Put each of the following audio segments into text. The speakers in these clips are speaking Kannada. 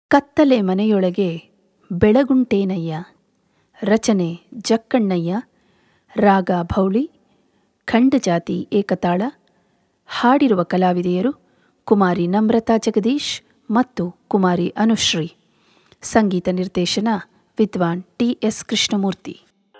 ಕತ್ತಲೆ ಮನೆಯೊಳಗೆ ಬೆಳಗುಂಟೇನಯ್ಯ ರಚನೆ ಜಕ್ಕಣ್ಣಯ್ಯ ರಾಗ ಭೌಳಿ ಖಂಡಜಾತಿ ಏಕತಾಳ ಹಾಡಿರುವ ಕಲಾವಿದೆಯರು ಕುಮಾರಿ ನಮ್ರತಾ ಜಗದೀಶ್ ಮತ್ತು ಕುಮಾರಿ ಅನುಶ್ರೀ ಸಂಗೀತ ನಿರ್ದೇಶನ ವಿದ್ವಾನ್ ಟಿ ಎಸ್ ಕೃಷ್ಣಮೂರ್ತಿ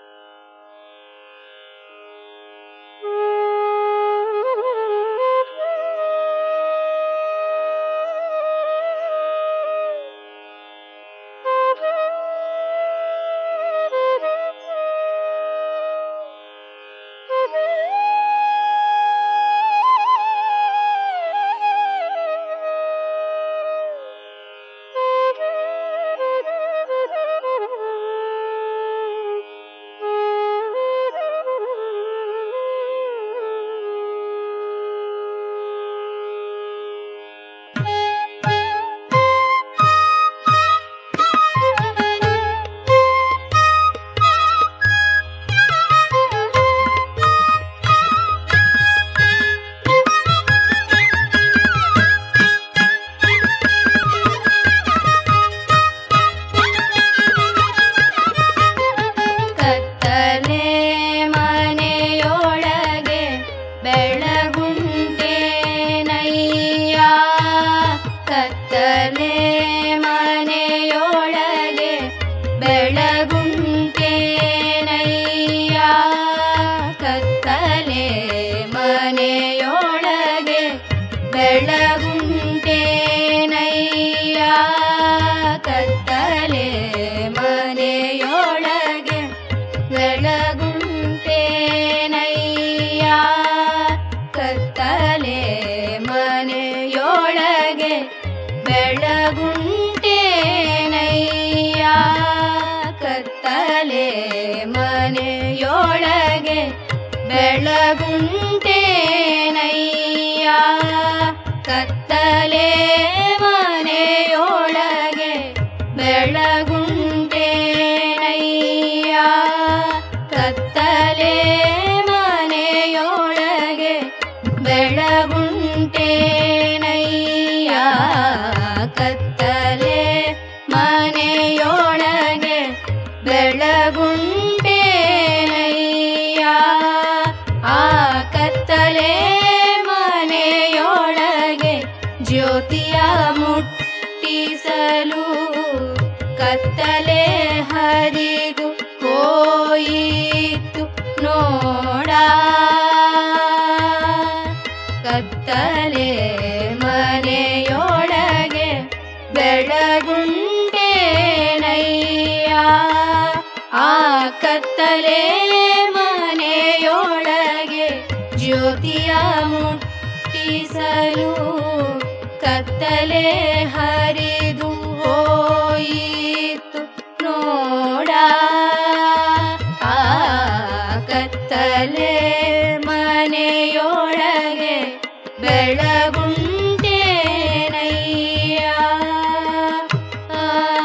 ಕತ್ತಲೆ ಮನೆಯೊಳಗೆ ಬೆಳಗುಂಟೆ ನಯ್ಯ ಕತ್ತಲೆ ಮನೆಯೊಳಗೆ ಬೆಳಗುಂಟೆ ನಯ್ಯ ಕತ್ತಲೆ ಮನೆಯೊಳಗೆ ಬೆಳಗುಂಟೆ ನಯ್ಯ ಕತ್ತಲೆ ಮನೆಯೊಳಗೆ ಬೆಳಗುಂಟೇನಯ್ಯ ಕತ್ತಲೆ ಮನೆಯೊಳಗೆ ಬೆಳಗುಂಟೇನಯ್ಯ ಕತ್ತಲೆ ಮನೆಯೊಳಗೆ ಬೆಳಗುಂಟೇನಯ್ಯ ಕತ್ತಲೆ ಮನೆಯೊಳಗೆ ಬೆಳಗುಂಟೇನಯ್ಯ ಕತ್ತಲೆ ಮನೆಯೊಳಗೆ ಬೆಳಗುಂಟೇನಯ್ಯ ಕತ್ತಲೆ ಮನೆಯೊಳಗೆ ಬೆಳಗುಂಟೇನಯ್ಯ ಆ ಕತ್ತಲೆ ಮನೆಯೊಳಗೆ ಜ್ಯೋತಿಯ ಮುಟ್ಟಿಸಲು ಕತ್ತಲೆ ಹರಿದು ಹೋಯಿತು ನೋಡ ಕತ್ತಲೆ ಮನೆಯೊಳಗೆ ಬೆಳಗುಂಟೇನಯ್ಯ ಆ ಕತ್ತಲೆ ಮನೆಯೊಳಗೆ ಜ್ಯೋತಿಯ ಮುಟ್ಟಿಸಲು ಕತ್ತಲೆ ಹರಿದು ಹೋಯಿತು ನೋಡ ಆ ಕತ್ತಲೆ ಮನೆಯೊಳಗೆ ಬೆಳಗುಂಟೇನಯ್ಯ ಆ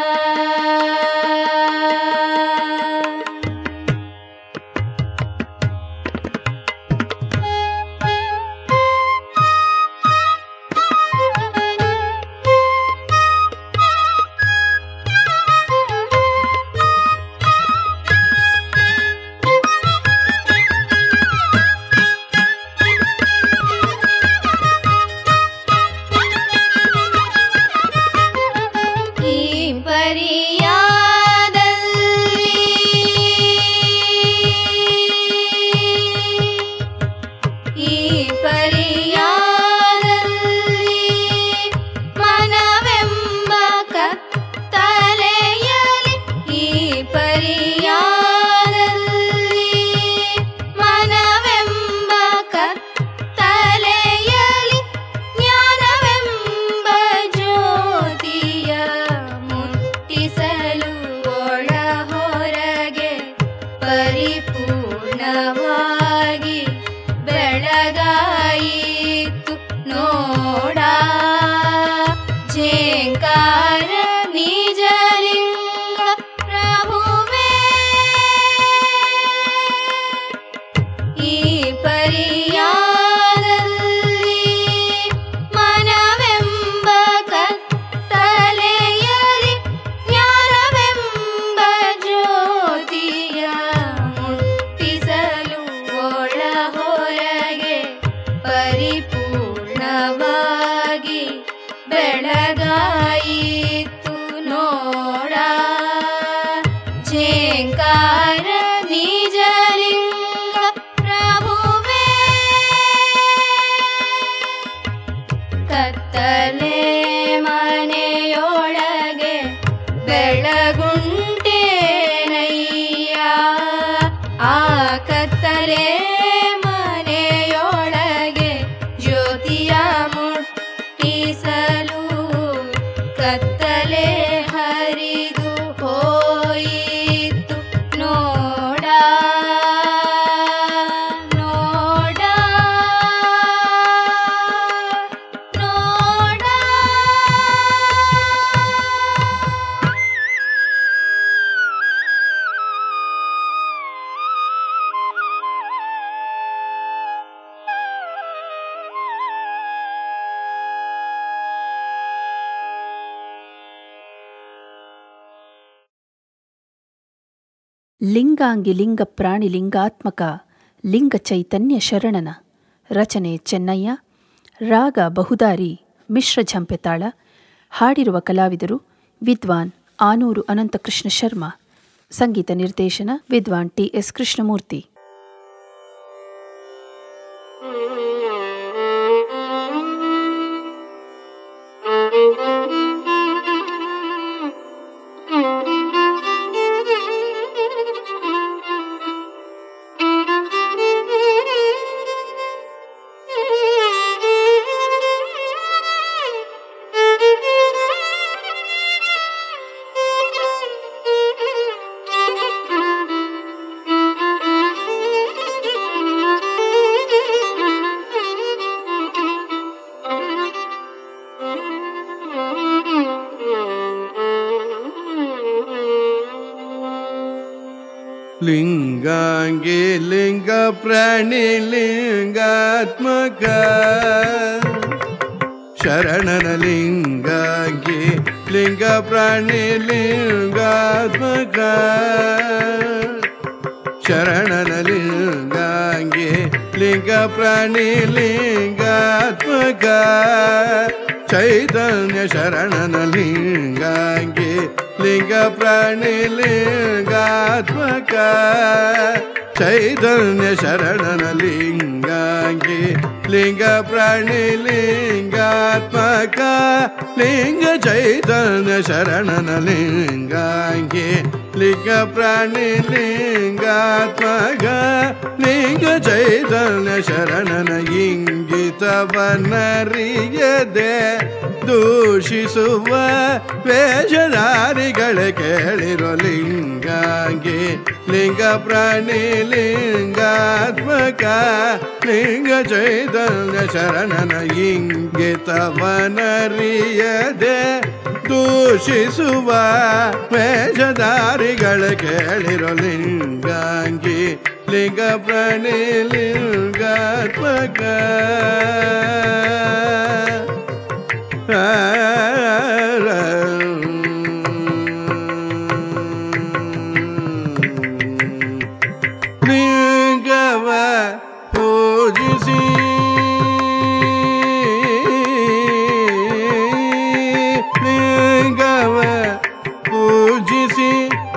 ಈ ಪರಿಯಾದಲ್ಲಿ ಈ ಪರಿಯಾದಲ್ಲಿ ಮನವೆಂಬ ಕತ್ತಲೆಯಲಿ ಈ ಪರಿಯಾದಲ್ಲಿ ಮನವೆಂಬ ಕತ್ತಲೆಯಲಿ ಜ್ಞಾನವೆಂಬ ಜ್ಯೋತಿಯ ಮುಟ್ಟಿಸಲು ಒಳ ಹೊರಗೆ ಪರಿಪೂರ್ಣವಾಗಿ ಬೆಳಗಾಯಿತು ನೋಡ ಝೇಂಕಾರ ನಿಜಲಿಂಗ ಪ್ರಭುವೇ ಈ ಪರಿಯಾದಲ್ಲಿ ಮನವೆಂಬ ಕತ್ತಲೆಯಲಿ ಕತ್ತಲೆ ಹರಿದು ಹೋಯಿತು ನೋಡ ನೋಡ ನೋಡ ಲಿಂಗಾಂಗಿ ಲಿಂಗ ಪ್ರಾಣಿ ಲಿಂಗಾತ್ಮಕ ಲಿಂಗ ಚೈತನ್ಯ ಶರಣನ ರಚನೆ ಚೆನ್ನಯ್ಯ ರಾಗ ಬಹುದಾರಿ ಮಿಶ್ರ ಝಂಪೆತಾಳ ಹಾಡಿರುವ ಕಲಾವಿದರು ವಿದ್ವಾನ್ ಆನೂರು ಅನಂತಕೃಷ್ಣ ಶರ್ಮಾ ಸಂಗೀತ ನಿರ್ದೇಶನ ವಿದ್ವಾನ್ ಟಿ ಎಸ್ ಕೃಷ್ಣಮೂರ್ತಿ ಲಿಂಗಾಂಗಿ ಲಿಂಗ ಪ್ರಾಣಿ ಲಿಂಗಾತ್ಮಕ ಶರಣನ ಲಿಂಗಾಂಗಿ ಲಿಂಗ ಪ್ರಾಣಿ ಲಿಂಗಾತ್ಮಕ ಶರಣನ ಲಿಂಗಾಂಗಿ ಲಿಂಗ ಪ್ರಾಣಿ ಲಿಂಗಾತ್ಮಕ ಚೈತನ್ಯ ಶರಣನ ಲಿಂಗಾಂಗಿ ಲಿಂಗ ಪ್ರಾಣಿ ಲಿಂಗಾತ್ಮಕ ಚೈತನ್ಯ ಶರಣನ ಲಿಂಗಾಂಗಿ ಲಿಂಗ ಪ್ರಾಣಿ ಲಿಂಗಾತ್ಮಕ ಲಿಂಗ ಚೈತನ್ಯ ಶರಣನ ಲಿಂಗಾಂಗಿ ಲಿಂಗ ಪ್ರಾಣಿ ಲಿಂಗಾತ್ಮಕ ಲಿಂಗ ಚೈತನ್ಯ ಶರಣನ ಇಂಗಿತವನ್ನರಿಯದೆ ದೂಷಿಸುವ ವೇಷಧಾರಿಗಳ ಕೇಳಿರೋ ಲಿಂಗಾಂಗಿ ಲಿಂಗ ಪ್ರಾಣಿ ಲಿಂಗಾತ್ಮಕ ಲಿಂಗ ಚೈತನ್ಯ ಶರಣನ ಇಂಗಿತವನರಿಯದೆ ದೂಷಿಸುವ ವೇಷಧಾರಿಗಳ ಕೇಳಿರೋ ಲಿಂಗಾಂಗಿ ಲಿಂಗ ಪ್ರಾಣಿ ಲಿಂಗಾತ್ಮಕ ಲಿಂಗವ ಪೂಜಿಸಿ ಲಿಂಗವ ಪೂಜಿಸಿ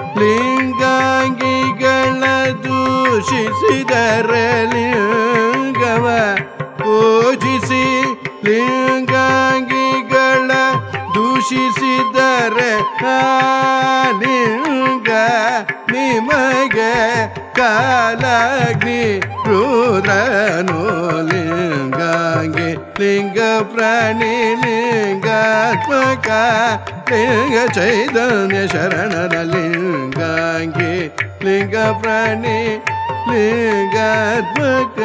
ಲಿಂಗಾಂಗಿಗಳ ದೂಷಿಸಿದರೆ ಲಿಂಗವ ಪೂಜಿಸಿ ಲಿಂಗಾಂಗಿಗಳ ದೂಷಿಸಿದರೆ ಆ ಲಿಂಗ ನಿಮಗೆ ಕಾಲಾಗ್ನಿ ರುದ್ರನು ಲಿಂಗಾಂಗಿ ಲಿಂಗ ಪ್ರಾಣಿ ಲಿಂಗಾತ್ಮಕ ಲಿಂಗ ಚೈತನ್ಯ ಶರಣನ ಲಿಂಗಾಂಗಿ ಲಿಂಗ ಪ್ರಾಣಿ ಲಿಂಗಾತ್ಮಕ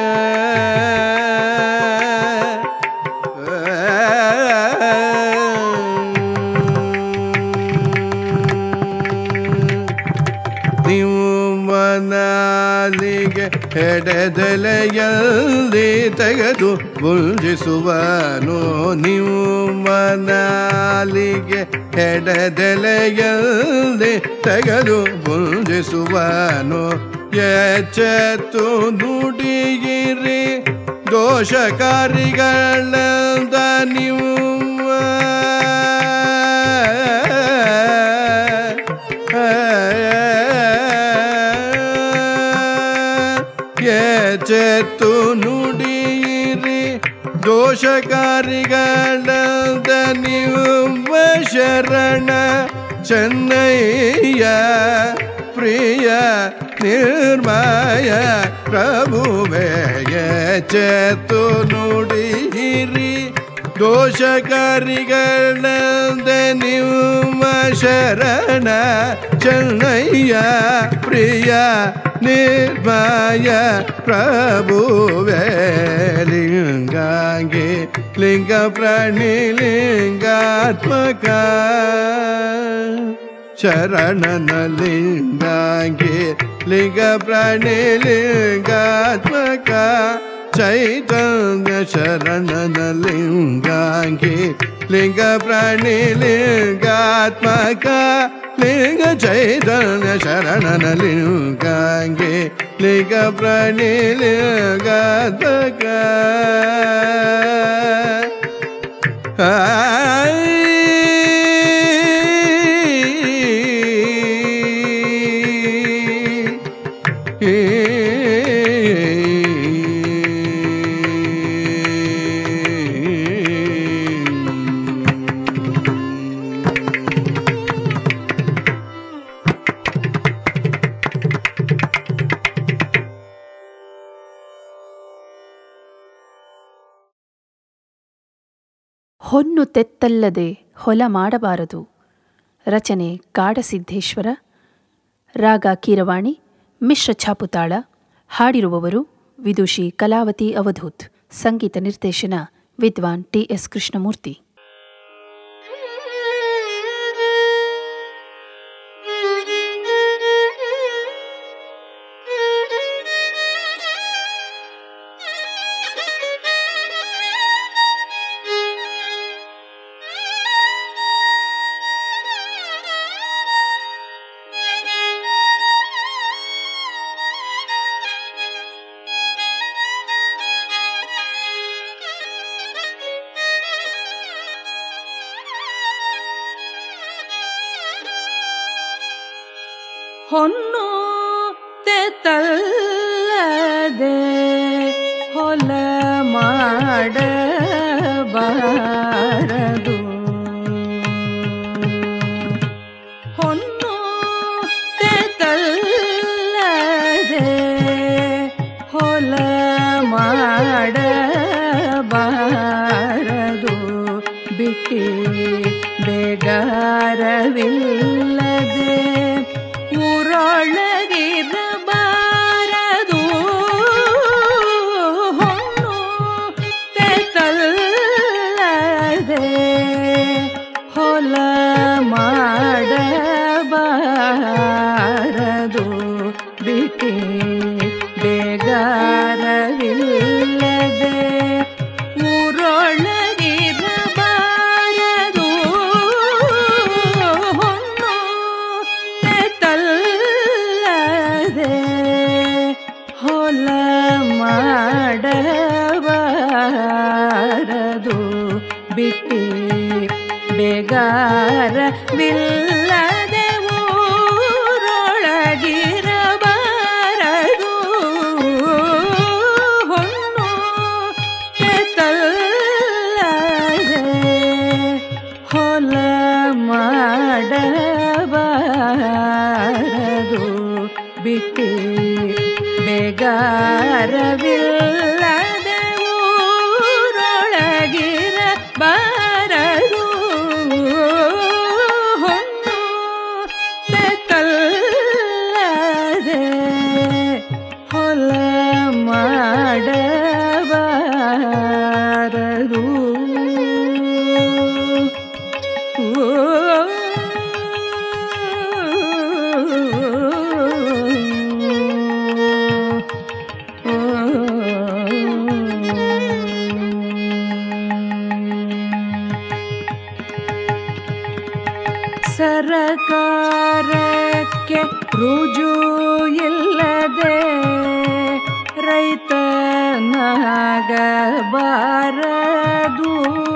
ನೀವು ಮನಾಲಿಗೆ ಎಡೆದೆಲೆಯಲ್ಲಿ ತೆಗೆದು ಗುಂಜಿಸುವನು ನೀವು ಮನಾಲಿಗೆ ಎಡೆದೆಲೆಯಲ್ಲಿ ತೆಗೆದು ಗುಂಜಿಸುವನು ಎಚ್ಚೆತ್ತು ನುಡಿಯಿರಿ ದೋಷಕಾರಿಗಳಿಂದ ನೀವು ಎಚ್ಚೆತ್ತು ನುಡಿಯಿರಿ ದೋಷಕಾರಿಗಳಂದ ನೀವು ಶರಣ ಚೆನ್ನಯ್ಯ ಪ್ರಿಯ ನಿರ್ಮಯ ಪ್ರಭುವೆ ಎಚ್ಚೆತ್ತು ನುಡಿಯಿರಿ ದೋಷಕಾರಿಗಳಂದ ನಿಮ್ಮ ಶರಣ ಚೆನ್ನಯ್ಯ ಪ್ರಿಯ ನಿರ್ಮಯ ಪ್ರಭುವೇ ಲಿಂಗಾಂಗಿ ಲಿಂಗ ಪ್ರಾಣಿ ಲಿಂಗಾತ್ಮಕ ಶರಣನ ಲಿಂಗಾಂಗಿ ಲಿಂಗ ಪ್ರಾಣಿ ಲಿಂಗಾತ್ಮಕ ಚೈತನ್ಯ ಶರಣನ ಲಿಂಗಾಂಗಿ ಲಿಂಗ ಪ್ರಾಣಿ ಲಿಂಗಾತ್ಮಕ ಲಿಂಗ ಚೈತನ್ಯ ಶರಣನ ಲಿಂಗಾಂಗಿ ಲಿಂಗ ಪ್ರಾಣಿ ಲಿಂಗಾತ್ಮಕ ಹೊನ್ನು ತೆತ್ತಲ್ಲದೆ ಹೊಲ ಮಾಡಬಾರದು ರಚನೆ ಕಾಡಸಿದ್ದೇಶ್ವರ ರಾಗ ಕೀರವಾಣಿ ಮಿಶ್ರ ಛಾಪುತಾಳ ಹಾಡಿರುವವರು ವಿದುಷಿ ಕಲಾವತಿ ಅವಧೂತ್ ಸಂಗೀತ ನಿರ್ದೇಶನ ವಿದ್ವಾನ್ ಟಿ ಎಸ್ ಕೃಷ್ಣಮೂರ್ತಿ ಹೊನ್ನು ತೆತ್ತಲ್ಲದೆ ಹೊಲ ಮಾಡಬಾರದು ಹೊನ್ನು ತೆತ್ತಲ್ಲದೆ ಹೊಲ ಮಾಡಬಾರದು ಬಿಟ್ಟಿ ಬೇಗಾರವಿಲ್ಲದೆ ಊರೊಳಗಿರಬಾರದು ಹೊನ್ನು ತೆತ್ತಲ್ಲದೆ ಹೊಲ ಮಾಡಬಾರದು ಬಿಟ್ಟಿ ಬೇಗಾರವಿಲ್ಲದೆ ಊರೊಳಗಿರಬಾರದು ಹೊನ್ನು ತೆತ್ತಲ್ಲದೆ ಹೊಲ ಮಾಡಬಾರದು ಬಿಟ್ಟಿ ಬೇಗಾರವಿಲ್ಲದೆ ಊರೊಳಗಿರಬಾರದು ಹೊನ್ನು ತೆತ್ತಲ್ಲದೆ ಹೊಲ ಮಾಡಬಾರದು ಬಿಟ್ಟಿ ಬೇಗಾರವಿಲ್ಲದೆ ಊರೊಳಗಿರಬಾರದು ಹೊನ್ನು ತೆತ್ತಲ್ಲದೆ ಹೊಲ ಮಾಡಬಾರದು ಸರಕಾರಕ್ಕೆ ರುಜು ಇಲ್ಲದೆ ರೈತನಾಗಬಾರದು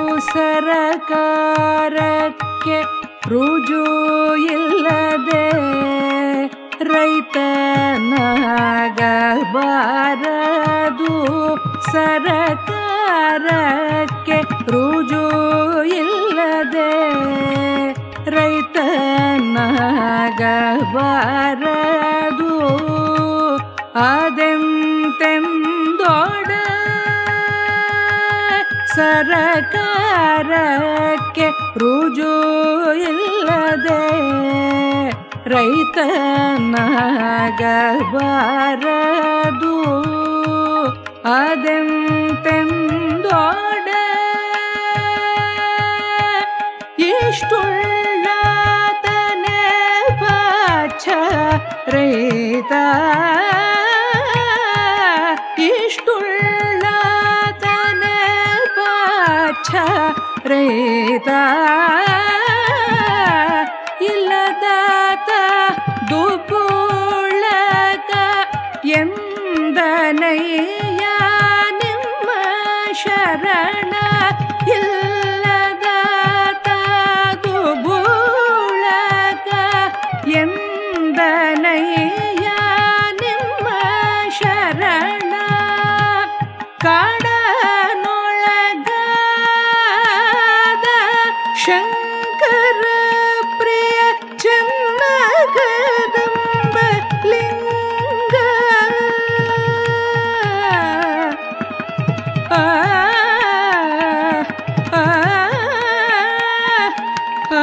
ಸರಕಾರಕ್ಕೆ ರುಜು ಇಲ್ಲದೆ ರೈತನಾಗಬಾರದು ಸರಕಾರಕ್ಕೆ ರುಜು ಇಲ್ಲದೆ ರೈತನಾಗಬಾರದು ಅದೆಂತೆಂದೊಡ ಸರಕಾರಕ್ಕೆ ರುಜು ಇಲ್ಲದೆ ರೈತನಾಗಬಾರದು ಅದೆಂತೆಂದೋಡ ಇಷ್ಟುಳ್ಳಾತನೆ ಬಾಚ ರೈತ ಇಷ್ಟುಳ್ಳಾತನೆ ಬಾಚ ರೈತ ಇಲ್ಲದಾತ ದುಪುಳಕ ಎಂದನಯ್ಯ ನಿಮ್ಮ ಶರಣ ಇಲ್ಲದಾತ ದುಬುಳಕ ಎಂದನಯ್ಯ ನಿಮ್ಮ ಶರಣ ಕಾಡನೊಳಗಾದ ಶಂಕರ ಪ್ರಿಯ ಚನ್ನಗದಂಬ ಲಿಂಗ ಆ ಆ ಆ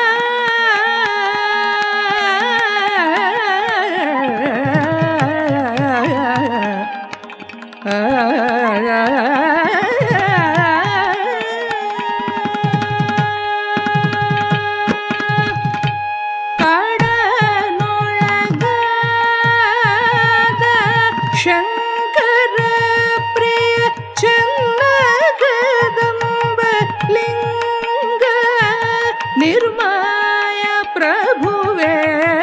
ಕಾಡನೊಳಗಾದ ಶಂಕರ ಪ್ರಿಯ ಚನ್ನಗದಂಬ ಲಿಂಗ ನಿರ್ಮಾಯ ಪ್ರಭುವೇ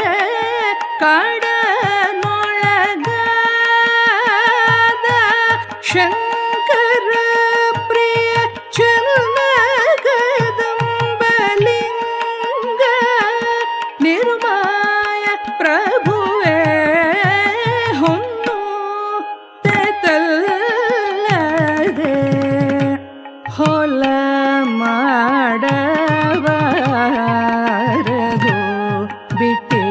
ಕಾಡನೊಳಗಾದ ಶಂಕರ ಪ್ರಿಯ ಚನ್ನಗದಂಬ ಲಿಂಗ ನಿರ್ಮಾಯ ಪ್ರಭುವೇ ಹೊನ್ನು ತೆತಲ್ಲದೆ ಹೊಲ ಮಾಡಬಾರದು ಬಿಟ್ಟೆ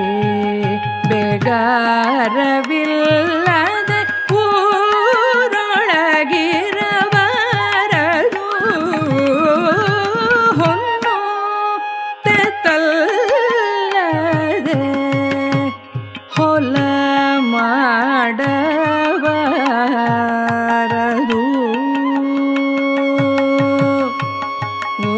ಬೇಗಾರವಿಲ್ಲದೆ ಊರೊಳಗಿರಬಾರದು ಹೊನ್ನು ತೆತಲ್ಲದೆ ಹೊಲ ಮಾಡಬಾರದು ಓ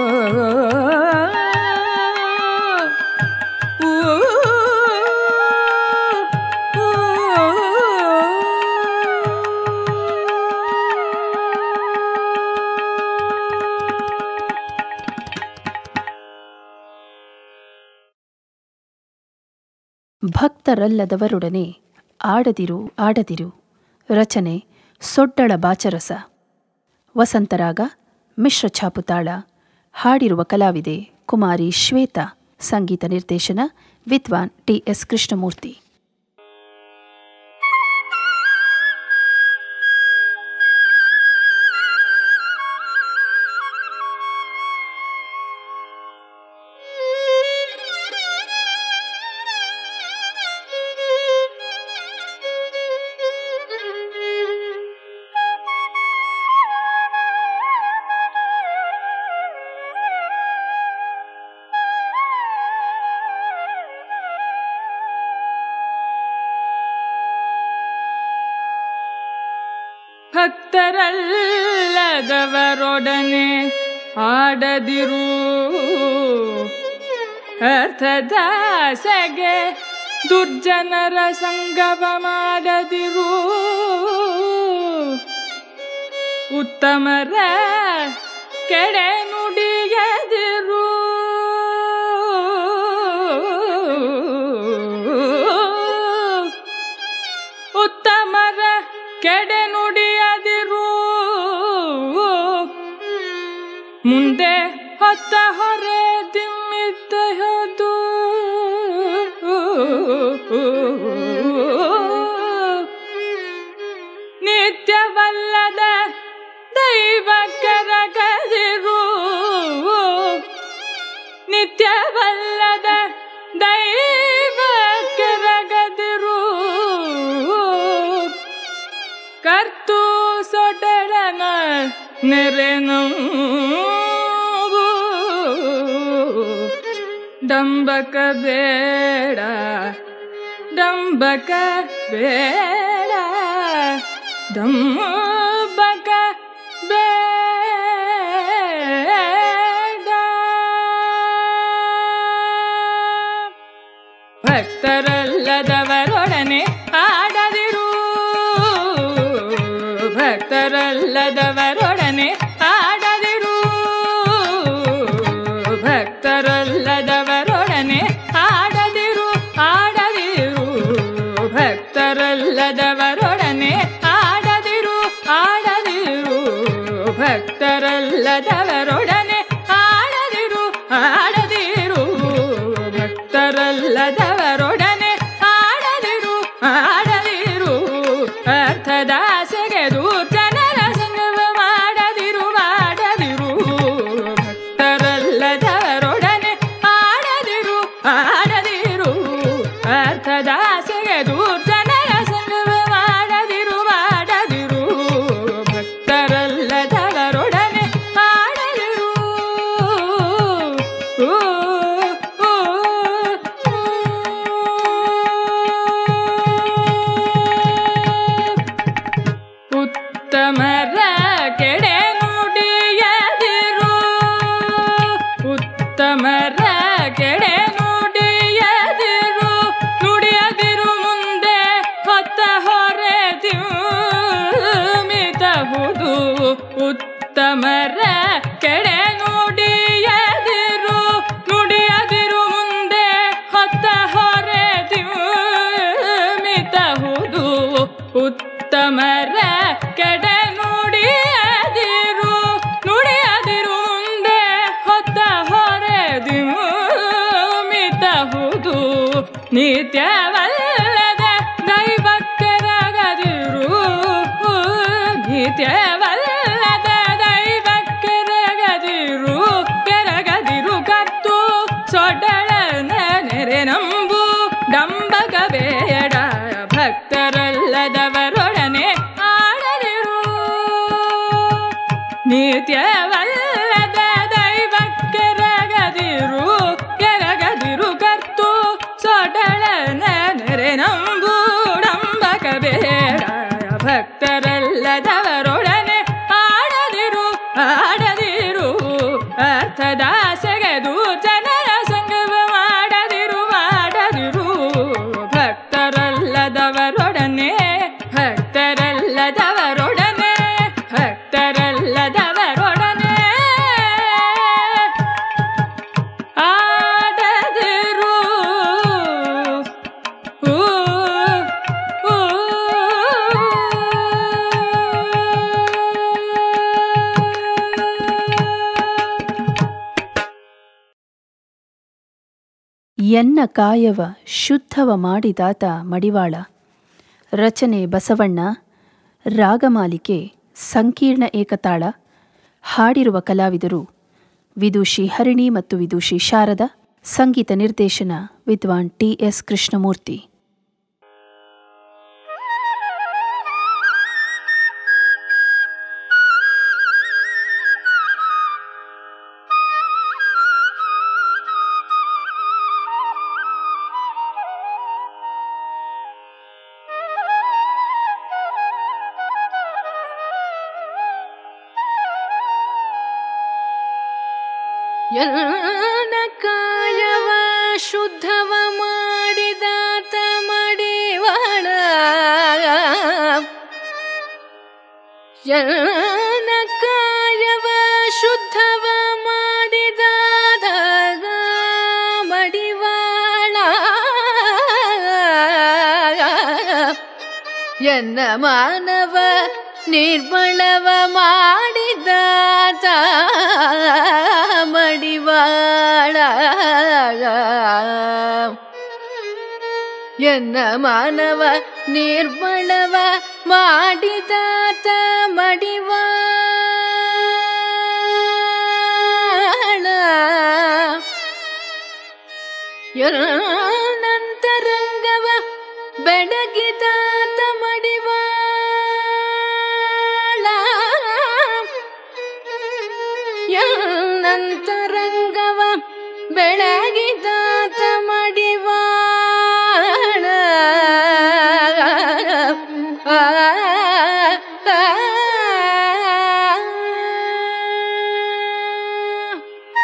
ಭಕ್ತರಲ್ಲದವರೊಡನೆ ಆಡದಿರು ಆಡದಿರು ರಚನೆ ಸೊಡ್ಡಳ ಬಾಚರಸ ವಸಂತರಾಗ ಮಿಶ್ರ ಛಾಪುತಾಳ ಹಾಡಿರುವ ಕಲಾವಿದೆ ಕುಮಾರಿ ಶ್ವೇತಾ ಸಂಗೀತ ನಿರ್ದೇಶನ ವಿದ್ವಾನ್ ಟಿ ಎಸ್ ಕೃಷ್ಣಮೂರ್ತಿ ಭಕ್ತರಲ್ಲದವರೊಡನೆ ಆಡದಿರು ಅರ್ಥದಾಸೆಗೆ ದುರ್ಜನರ ಸಂಗಮ ಮಾಡದಿರು ಉತ್ತಮರ ಕೆಡೆ ನುಡಿಯದಿರು ಉತ್ತಮರ ಕೆಡೆ ನುಡಿಯದಿರು ಮುಂದೆ ಹೊತ್ತ ಹೊರೆ ದಿಮ್ಮಿದ್ದಹದು ನಿತ್ಯವಲ್ಲದ ದೈವ ಕರಗದಿರು ನಿತ್ಯವಲ್ಲದ ದೈವ ಕರಗದಿರು ಕರ್ತು ಸೊಡಳನ ನೆರೆನು ಡಂಬಕ ಬೇಡ ಡಂಬಕ ಬೇಡ ಡಂಬಕ ಬೇಡ ಭಕ್ತರಲ್ಲದವರೊಡನೆ ಆಡದಿರು ಭಕ್ತರಲ್ಲದವರೊಡನೆ ಆಡದಿರು ಭಕ್ತರಲ್ಲದವರೊಡನೆ ಆಡದಿರು ಆಡದಿರು ಭಕ್ತರಲ್ಲದವರೊಡನೆ ಆಡದಿರು ಆಡದಿರು ಭಕ್ತರಲ್ಲದವರೊಡನೆ ಆಡದಿರು ಆಡದಿರು ಭಕ್ತರಲ್ಲದವರೊಡನೆ ಆಡದಿರು ಆಡದಿರು ಅರ್ಥದಾಸೆಗೆ ದೂರ್ಜನರ ಸಂಗವ ಮಾಡದಿರು ಮಾಡದಿರು ಭಕ್ತರಲ್ಲದವರೊಡನೆ ಆಡದಿರು ಆಡದಿರು ಅರ್ಥದಾಸೆಗೆ ದೂರ್ಜನರ ಸಂಗವ ಮಾಡದಿರು ಮಾಡದಿರು ಭಕ್ತರಲ್ಲದವರೊಡನೆ ಆಡದಿರು ಊ, ಊ, ಊ. ಉತ್ತಮರ ಕೆಡೆ ನುಡಿಯದಿರು ಉತ್ತಮರ ಕೆಡೆ ನುಡಿಯದಿರು ನುಡಿಯದಿರು ಮುಂದೆ ಹೊತ್ತ ಹೊರೆ ಮಿತಹುದು ಉತ್ತಮರ ಕೆಡೆ ನುಡಿಯದಿರು ನುಡಿಯದಿರು ಮುಂದೆ ಹೊತ್ತ ಹೊರೆ ಮಿತಹುದು ಉತ್ತಮರ ಕೆಡೆ ನುಡಿಯದಿರು ನುಡಿಯದಿರು ಮುಂದೆ ಹೊತ್ತ ಹೊರೆ ಮಿತಹುದು ನಿತ್ಯವಲ್ಲದ ದೈವಕ್ಕರಗದಿರು ನಿತ್ಯವಲ್ಲದ ದೈವಕ್ಕರಗದಿರು ಕೆರಗದಿರು ಕತ್ತು ಸೊಡಳನ ನೆರೆ ನಂಬು ಡಂಬಗ ಬೇಡ ಭಕ್ತರಲ್ಲದವರೊಡನೆ ಆಡದಿರು ನಿತ್ಯವಲ್ಲದ ದೈವಕ್ಕೆರಗದಿರು ಕೆರಗದಿರು ಕರ್ತು ಸೊಡಳನ ನೆರೆ ನಂಬು ಡಂಬಕ ಬೇಡ ಭಕ್ತರಲ್ಲದವರೊಡನೆ ಆಡದಿರು ಆಡದಿರು ಅರ್ಥದಾಸೆಗೆ ದೂಚನರ ಸಂಗವ ಮಾಡದಿರು ಮಾಡದಿರು ಭಕ್ತರಲ್ಲದವರೊಡನೆ ಭಕ್ತರಲ್ಲದವರೊಡನೆ ಭಕ್ತರಲ್ಲದವರೊಡನೆ ಆಡದಿರು ಊ, ಊ. ಎನ್ನ ಕಾಯವ ಶುದ್ಧವ ಮಾಡಿದಾತ ಮಡಿವಾಳ ರಚನೆ ಬಸವಣ್ಣ ರಾಗಮಾಲಿಕೆ ಸಂಕೀರ್ಣ ಏಕತಾಳ ಹಾಡಿರುವ ಕಲಾವಿದರು ವಿದೂಷಿ ಹರಿಣಿ ಮತ್ತು ವಿದೂಷಿ ಶಾರದ ಸಂಗೀತ ನಿರ್ದೇಶನ ವಿದ್ವಾನ್ ಟಿ ಎಸ್ ಕೃಷ್ಣಮೂರ್ತಿ ಎಲ್ಲ ಕಾಯವ ಶುದ್ಧವ ಮಾಡಿದಾತ ಮಡಿವಾಳ ಎಲ್ಲ ಕಾಯವ ಶುದ್ಧವ ಮಾಡಿದಾದ ಮಡಿವಾಳ ಎನ್ನ ಮಾನವ ನಿರ್ಮಳವ ಮಾಡಿದಾತ ಮಡಿವಾಳ ಎನ್ನ ಮಾನವ ನಿರ್ಮಳವ ಮಾಡಿದಾತ ಮಡಿವಾಳ ನಂತರಂಗವ ಬೆಳಗಿದಾತ ಮಡಿವಾಳ ಬೆಳಗಿದಾತ ಮಡಿವಾಳ ಆ, ಆ, ಆ.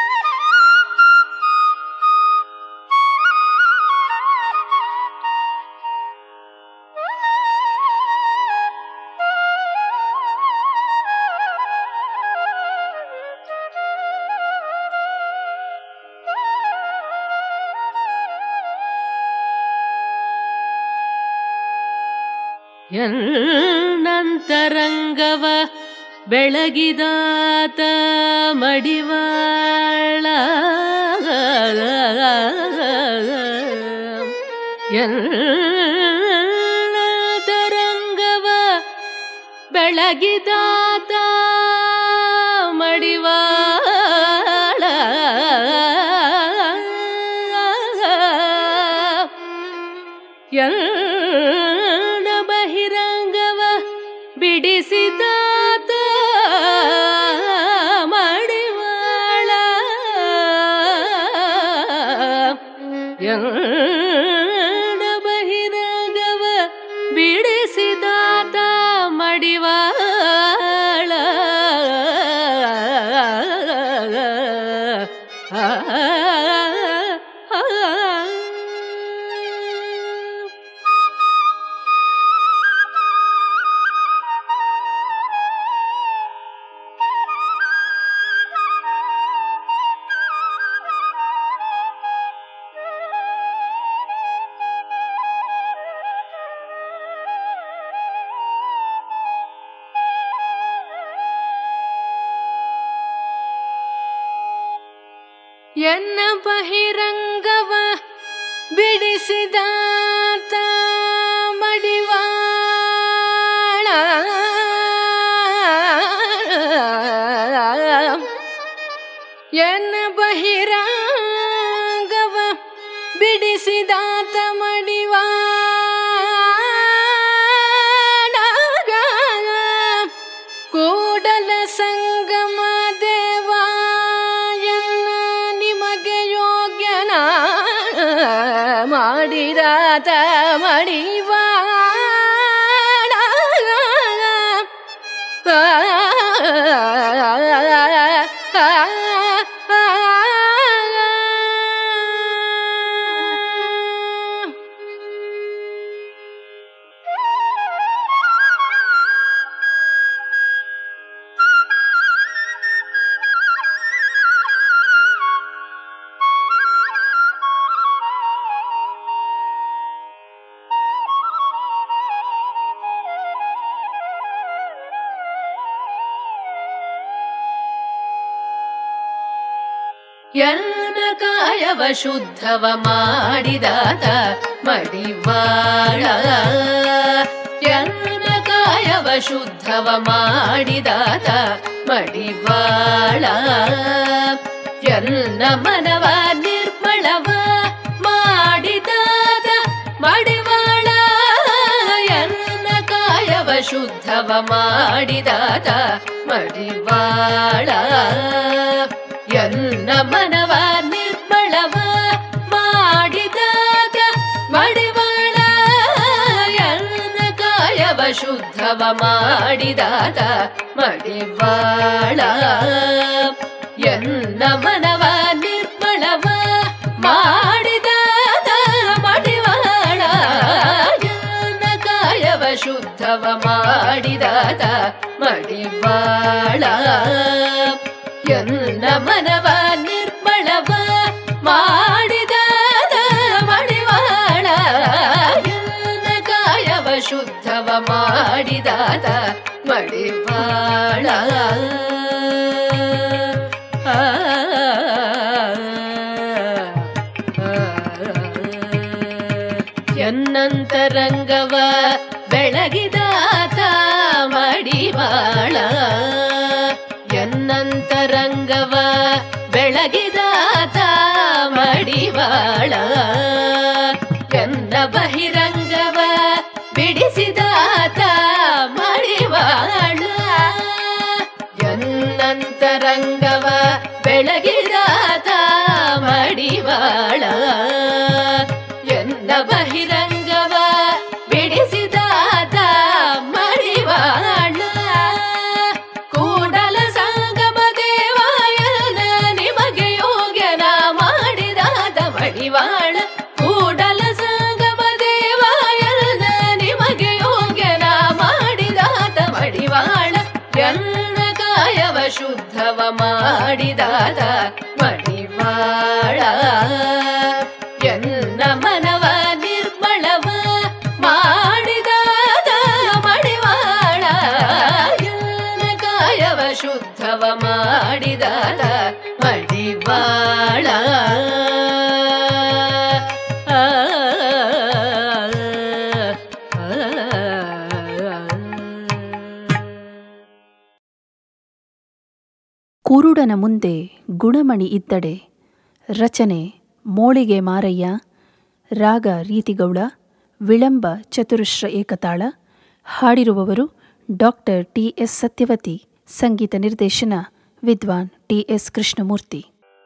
ಎನ್ನಂತರಂಗವ ಬೆಳಗಿದಾತ ಮಡಿವಾಳ ಎನ್ನಂತರಂಗವ ಬೆಳಗಿದಾತ ಮಡಿವಾಳ ಎನ್ನ ಬಹಿರಂಗವ ಬಿಡಿಸಿದಾತ ಮಡಿವಾಳ ಎನ್ನ ಬಹಿರಂಗವ ಬಿಡಿಸಿದಾತ ಮಡಿವಾಳ ಆ, ಆ, ಆ. ಎನ್ನ ಬಹಿರಂಗವ ಬಿಡಿಸಿದಾತ ಮಡಿವಾಳ ಎನ್ನ ಬಹಿರಂಗವ ಬಿಡಿಸಿದಾತ ಮಡಿವಾಳ ಕೂಡಲ ಸಂಗಮ ದೇವ ಎನ್ನ ನಿಮಗೆ ಯೋಗ್ಯನ ಮಾಡಿದಾತ ಮಡಿವಾಳ ಆ, ಆ, ಆ. ಎನ್ನ ಕಾಯವ ಶುದ್ಧವ ಮಾಡಿದಾತ ಮಡಿವಾಳ ಎನ್ನ ಕಾಯವ ಶುದ್ಧವ ಮಾಡಿದಾತ ಮಡಿವಾಳ ಎನ್ನ ಮನವ ನಿರ್ಮಳವ ಮಾಡಿದಾತ ಮಡಿವಾಳ ಎನ್ನ ಕಾಯವ ಶುದ್ಧವ ಮಾಡಿದಾತ ಮಡಿವಾಳ ಎನ್ನ ಮನವ ನಿರ್ಮಳವ ಮಾಡಿದಾಗ ಮಡಿವಾಳ ಎನ್ನ ಕಾಯವ ಶುದ್ಧವ ಮಾಡಿದಾದ ಮಡಿವಾಳ ಎನ್ನ ಮನವ ನಿರ್ಮಳವ ಮಾಡಿದಾದ ಮಡಿವಾಳ ಎನ್ನ ಕಾಯವ ಶುದ್ಧವ ಮಾಡಿದಾದ ಮಡಿವಾಳ ಎನ್ನ ಮನವ ನಿರ್ಮಳವ ಮಾಡಿದಾದ ಮಡಿವಾಳ ಎನ್ನ ಕಾಯವ ಶುದ್ಧವ ಮಾಡಿದಾದ ಮಡಿವಾಳ ಆ, ಎನ್ನಂತರಂಗವ ಬೆಳಗಿದಾತ ಮಡಿವಾಳ ಎನ್ನಂತರಂಗವ ಬೆಳಗಿದಾತ ಮಡಿವಾಳ ಎನ್ನ ಬಹಿರಂಗವ ಬಿಡಿಸಿದಾತ ಮಡಿವಾಳ ಎನ್ನಂತರಂಗವ ಬೆಳಗಿದಾತ ಮಡಿವಾಳ ಮಡಿವಾಳ ಎನ್ನ ಬಹಿರಂಗವ ಬಿಡಿಸಿದಾತ ಮಡಿವಾಳ ಕೂಡಲ ಸಂಗಮ ದೇವಾಯನ ನಿಮಗೆ ಯೋಗ್ಯನ ಮಾಡಿದಾದ ಮಡಿವಾಳ ಕೂಡಲ ಸಂಗಮ ದೇವಾಯನ ನಿಮಗೆ ಯೋಗ್ಯನ ಮಾಡಿದಾದ ಮಡಿವಾಳ ಎನ್ನ ಕಾಯವ ಶುದ್ಧವ ಮಾಡಿದಾದ ಮಡಿವಾಳ ಎನ್ನ ಮನವ ನಿರ್ಮಳವ ಮಾಡಿದಾದ ಮಡಿವಾಳ ಎನ್ನ ಕಾಯವ ಶುದ್ಧವ ಮಾಡಿದಾದ ಮಡಿವಾಳ ಆ, ಕುರುಡನ ಮುಂದೆ ಗುಣಮಣಿ ಇದ್ದಡೆ ರಚನೆ ಮೋಳಿಗೆ ಮಾರಯ್ಯ ರಾಗ ರೀತಿಗೌಡ ವಿಳಂಬ ಚತುರುಶ್ರ ಏಕತಾಳ ಹಾಡಿರುವವರು ಡಾಕ್ಟರ್ ಟಿ ಎಸ್ ಸತ್ಯವತಿ ಸಂಗೀತ ನಿರ್ದೇಶನ ವಿದ್ವಾನ್ ಟಿ ಎಸ್ ಕೃಷ್ಣಮೂರ್ತಿ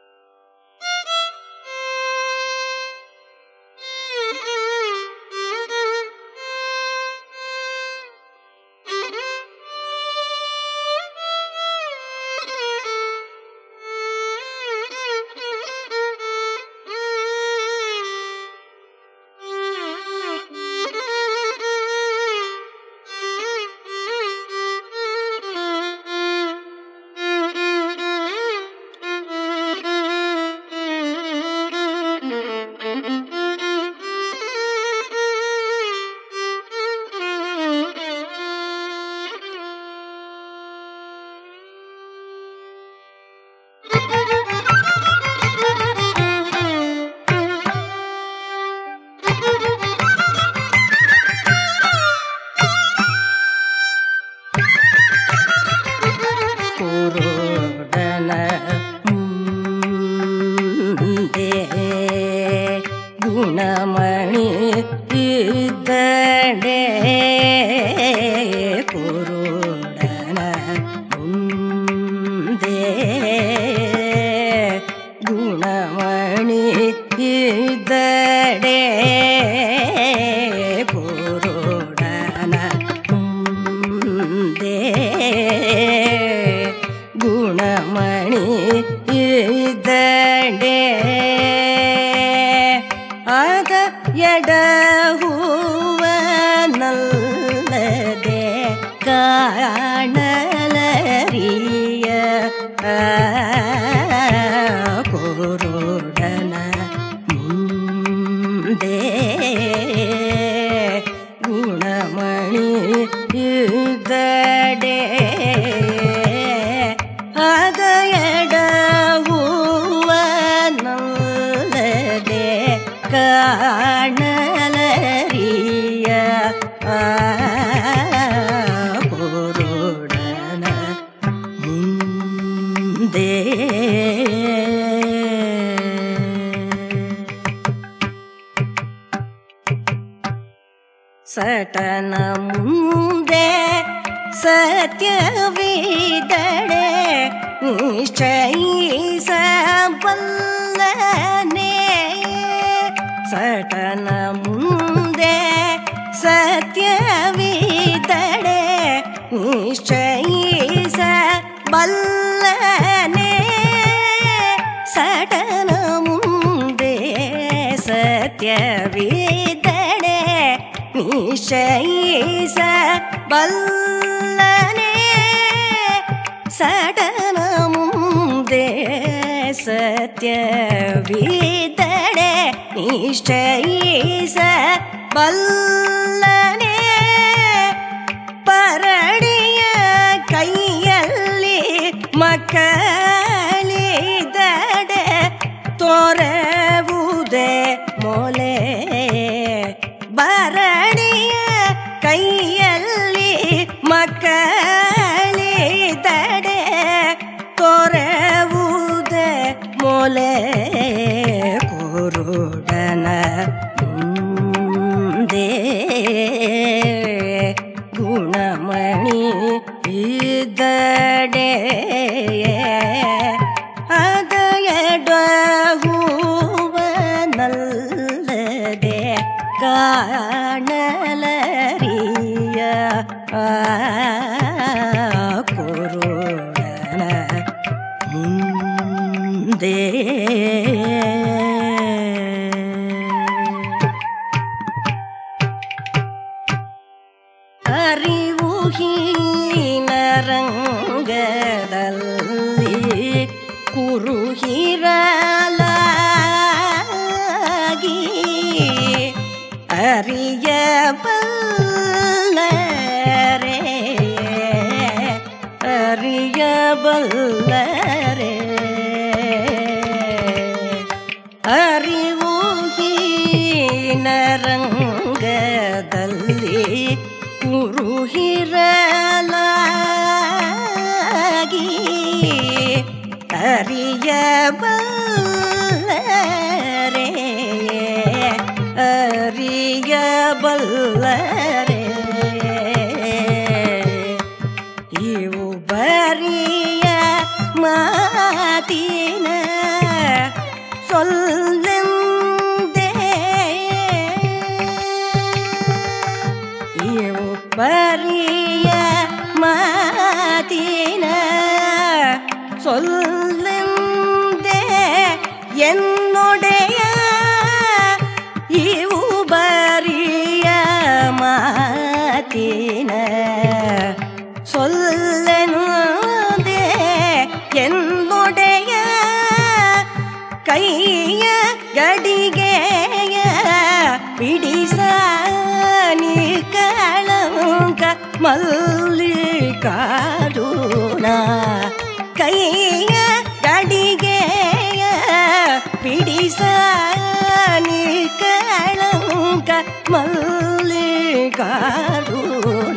ಕುರುಡನ ಮುಂದೆ ಗುಣಮಣಿ ಇದ್ದಡೆ ಕುರುಡನ ಮುಂದೆ ಗುಣಮಣಿ ಇದ್ದಡೆ ಕುರುಡನ ಮುಂದೆ ಗುಣಮಣಿ ಇದ್ದಡೆ ಆದ ಎಡ ಹೂವನಲ್ಲದೆ ಕಾಣಲರಿಯ ಕುರುಡನ ಮುಂದೆ ಗುಣಮಣಿ ಇದ್ದಡೆ ಆದ ಎಡ ಹೂವನಲ್ಲದೆ ಕಾಣಲರಿಯ ಕುರುಡನ ಮುಂದೆ ಸಟನ ಮುಂದೆ ಸತ್ಯವಿದಡೆ ನಿಶ್ಚಯಿಸಬಲ್ಲನೆ ಸಟನ ಮುಂದೆ ಸತ್ಯವಿದಡೆ ನಿಶ್ಚಯಿಸಬಲ್ಲನೆ ಸಟನ ಮುಂದೆ ಸತ್ಯವಿದಡೆ ನಿಶ್ಚಯಿಸ ಬಲ್ಲನೆ ಸಡನ ಮುಂದೆ ಸತ್ಯವಿದಡೆ ನಿಶ್ಚಯಿಸ ಬಲ್ಲನೆ ಪರಡಿಯ ಕೈಯಲ್ಲಿ ಮಕ್ಕಳಿದಡೆ ತೋರವುದೇ ಮೊಲೆ ಬರಡಿಯ ಕೈಯಲ್ಲಿ ಮಕ್ಕಳಿದಡೆ ತೋರವುದೇ ಮೊಲೆ ಕುರುಡನ ಮುಂದೆ ಗುಣಮಣಿ ಇದ್ದಡೆ ಅದ ಎಡ ಹೂವನಲ್ಲದೆ ಕಾಣಲರಿಯ ಕುರುಡನ ಮುಂದೆ ಅರಿವು ಹೀನ ರಂಗದಲ್ಲಿ ಕುರುಹಿರಲಾಗಿ ಅರಿಯಬಲ್ಲರೆ ಅರಿಯಬಲ್ಲರೆ ಅರಿವು ಹೀನ ರಂಗದಲ್ಲಿ ಕುರುಹಿರಲಾಗಿ ಅರಿಯಬಲ್ಲರೆ ಅರಿಯಬಲ್ಲರೆ ಇವು ಬರಿಯ ಮಾತಿನ ಸೊಲ್ಲೆಂದೇ ಇವು ಬರಿಯ ಮಾತಿನ ಸೊಲ್ಲೆಂದೇ ಎನ್ನೊಡೆಯ ಇವು ಬರಿಯ ಮಾತಿನ ಸೊಲ್ಲೆನುದೇ ಎಂದೊಡೆಯ ಕೈಯ ಗಡಿಗೆಯ ಬಿಡಿಸಾನಿ ಕಳಂಕ ಮಲ್ಲಿಕಾರ್ಜುನ ಕೈಯ ಗಡಿಗೆಯ ಬಿಡಿಸಾನಿ ಕಳಂಕ ಮಲ್ಲಿಕಾರ್ಜುನ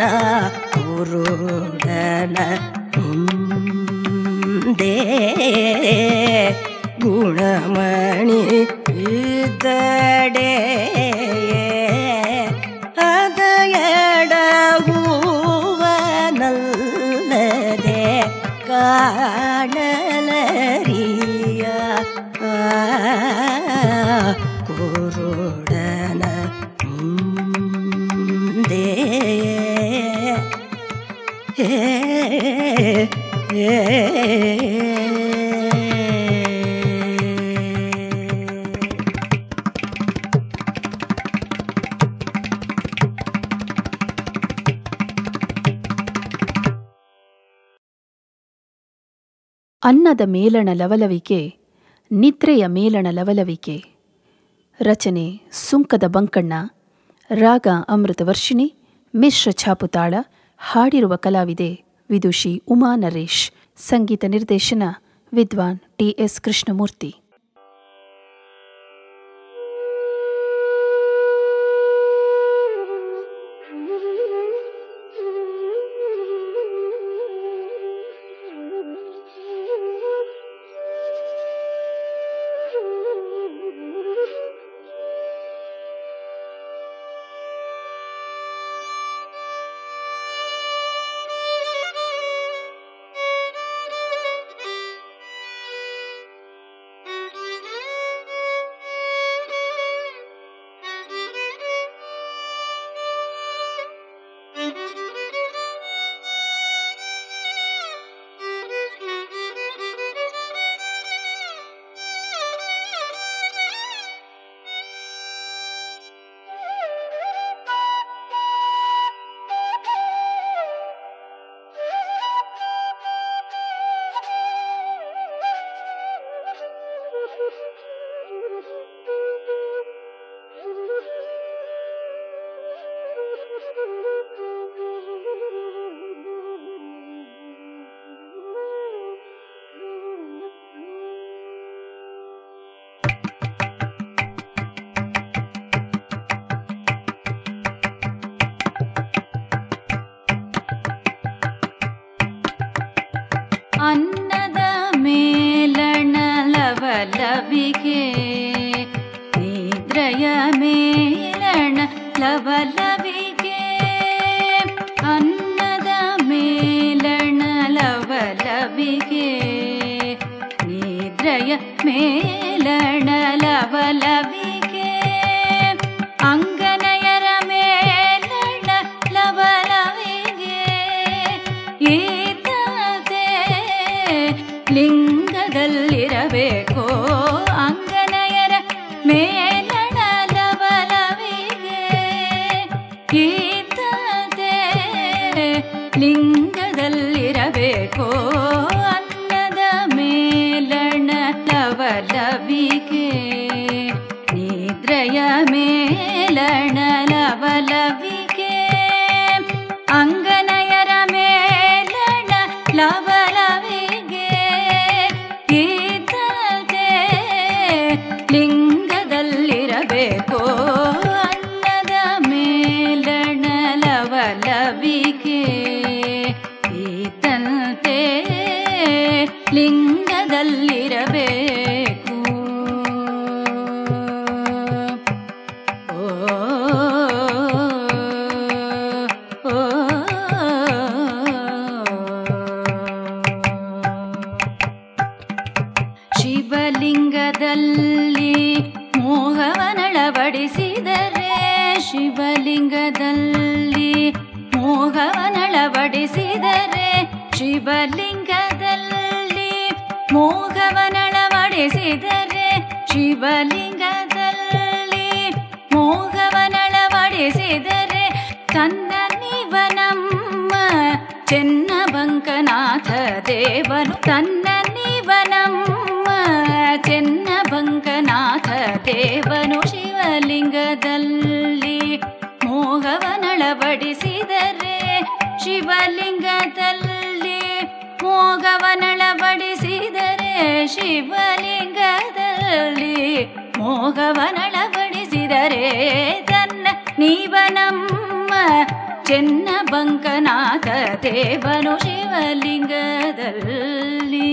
ಕುರುಡನ ಮುಂದೆ ಗುಣಮಣಿ ಇದ್ದಡೆ ಅದ ಎಡಗುವನಲ್ಲದೆ ಕಾಣಲರಿಯ ಕುರುಡನ ಮುಂದೆ ಅನ್ನದ ಮೇಲಣ ಲವಲವಿಕೆ ನಿದ್ರೆಯ ಮೇಲಣ ಲವಲವಿಕೆ ರಚನೆ ಸುಂಕದ ಬಂಕಣ್ಣ ರಾಗ ಅಮೃತವರ್ಷಿಣಿ ಮಿಶ್ರ ಛಾಪುತಾಳ ಹಾಡಿರುವ ಕಲಾವಿದೆ ವಿದುಷಿ ಉಮಾ ನರೇಶ್ ಸಂಗೀತ ನಿರ್ದೇಶನ ವಿದ್ವಾನ್ ಟಿ ಎಸ್ ಕೃಷ್ಣಮೂರ್ತಿ ಅನ್ನದ ಮೇಲಣ ಲವಲವಿಗೆ ನಿದ್ರೆಯ ಮೇಲಣ ಲವಲವಿಗೆ ಅನ್ನದ ಮೇಲಣ ಲವಲವಿಗೆ ನಿದ್ರೆಯ ಮೇಲಣ ಲವಲವಿಗೆ ಅಂಗಲ ಇರಬೇಕೋ ಅನ್ನದ ಮೇಲಣ ಲವಲವಿಗೆ ನಿದ್ರೆಯ ಮೇಲಣ ಲವಲವಿಗೆ ಅಂಗನಯರ ಮೇಲಣ ಲವಲವಿಗೆ ಇದ್ದದೆ ಲಿಂಗದಲ್ಲಿರಬೇಕೋ ಅನ್ನದ ಮೇಲಣ ಲವಲವಿಗೆ ಇದ್ದಂತೆ ಲಿಂಗದಲ್ಲಿರಬೇಕು ಓ ಓ ಶಿವಲಿಂಗದಲ್ಲಿ ಮೋಹವನಳವಡಿಸಿದರೆ ಶಿವಲಿಂಗದಲ್ಲಿ ಮೋಹವನಳವಡಿಸಿದರೆ ಶಿವಲಿಂಗದಲ್ಲಿ ಮೋಹವನಳವಡಿಸಿದರೆ ಶಿವಲಿಂಗದಲ್ಲಿ ಮೋಹವನಳವಡಿಸಿದರೆ ತನ್ನ ನಿವನಮ್ಮ ಚೆನ್ನ ಬಂಕನಾಥ ದೇವನು ತನ್ನ ನಿವನಮ್ಮ ಚೆನ್ನ ಬಂಕನಾಥ ದೇವನು ಶಿವಲಿಂಗದಲ್ಲಿ ಮೋಹವನಳವಡಿಸಿದರೆ ಶಿವಲಿಂಗದಲ್ಲಿ ಮೋಗವನಳವಡಿಸಿದರೆ ಶಿವಲಿಂಗದಲ್ಲಿ ಮೋಗವನಳವಡಿಸಿದರೆ ತನ್ನ ನೀವನಮ್ಮ ಚೆನ್ನ ಬಂಕನಾಥ ದೇವನು ಶಿವಲಿಂಗದಲ್ಲಿ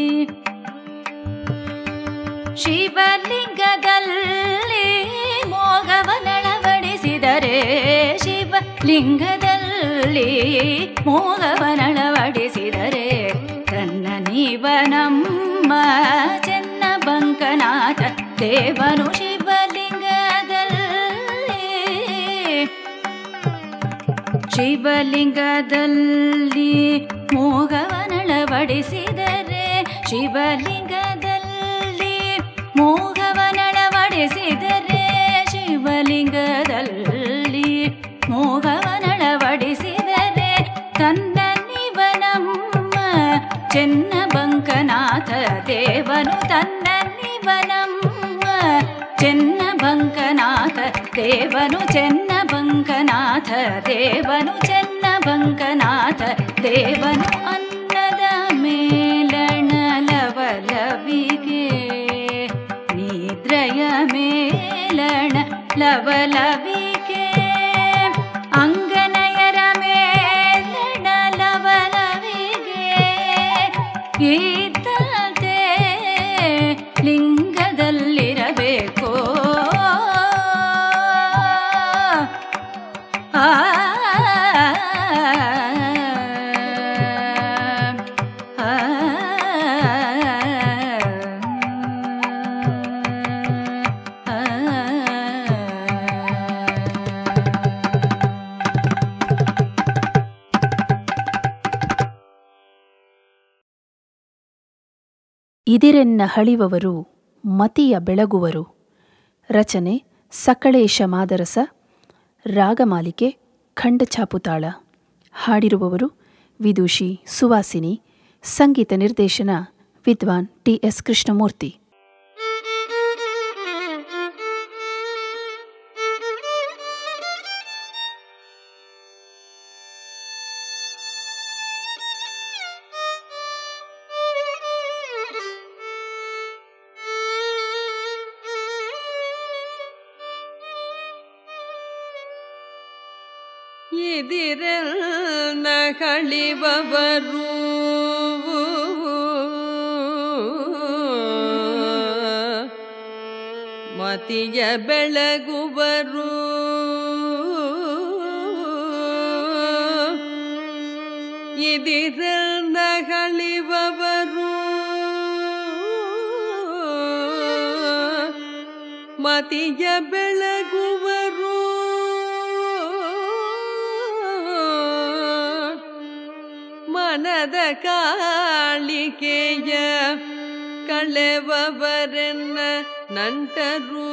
ಶಿವಲಿಂಗದಲ್ಲಿ ಮೋಗವನಳವಡಿಸಿದರೆ ಶಿವಲಿಂಗದಲ್ಲಿ ಮೋಗವನಳವಡಿಸಿದರೆ ತನ್ನ ನೀವನಮ್ಮ ಚೆನ್ನ ಬಂಕನಾಥ ದೇವನು ಶಿವಲಿಂಗದಲ್ಲಿ ಶಿವಲಿಂಗದಲ್ಲಿ ಮೋಹವನಳವಡಿಸಿದರೆ ಶಿವಲಿಂಗದಲ್ಲಿ ಮೋಹವನಳವಡಿಸಿದರೆ ಶಿವಲಿಂಗದಲ್ಲಿ ಮೋಹವನಳವಡಿಸಿದರೆ ತನ್ನ ನಿವನಮ್ಮ ಚೆನ್ನ ಬಂಕನಾಥ ದೇವನು ತನ್ನ ನಿವನಮ್ಮ ಚೆನ್ನ ಬಂಕನಾಥ ದೇವನು ಚೆನ್ನ ಬಂಕನಾಥ ದೇವನು ಚೆನ್ನ ಬಂಕನಾಥ ದೇವನು ಅನ್ನದ ಮೇಲಣ ಲವಲವಿಗೆ ನಿದ್ರೆಯ ಮೇಲಣ ಲವಲವಿಗೆ ಅಂಗನಯರ ಮೇಲಣ ಲವಲವಿಗೆ ಇದ್ದದೆ ಲಿಂಗದಲ್ಲಿರಬೇಕೋ ಆ ಆ ಇದಿರೆನ್ನ ಹಳಿವವರು ಮತಿಯ ಬೆಳಗುವರು ರಚನೆ ಸಕಳೇಶ ಮಾದರಸ ರಾಗಮಾಲಿಕೆ ಖಂಡಛಾಪುತಾಳ ಹಾಡಿರುವವರು ವಿದೂಷಿ ಸುವಾಸಿನಿ ಸಂಗೀತ ನಿರ್ದೇಶನ ವಿದ್ವಾನ್ ಟಿ ಎಸ್ ಕೃಷ್ಣಮೂರ್ತಿ ಇದಿರೆಲ್ಲ ಕಳಿಬವರು ಮತಿಯ ಬೆಳಗುವರು ಇದಿರೆಲ್ಲ ಕಳಿಬವರು ಮತಿಯ ಬೆಳಗುವರು ಮನದ ಕಾಳಿಕೆಯ ಕಳೆವವರೆನ್ನ ನಂಟರು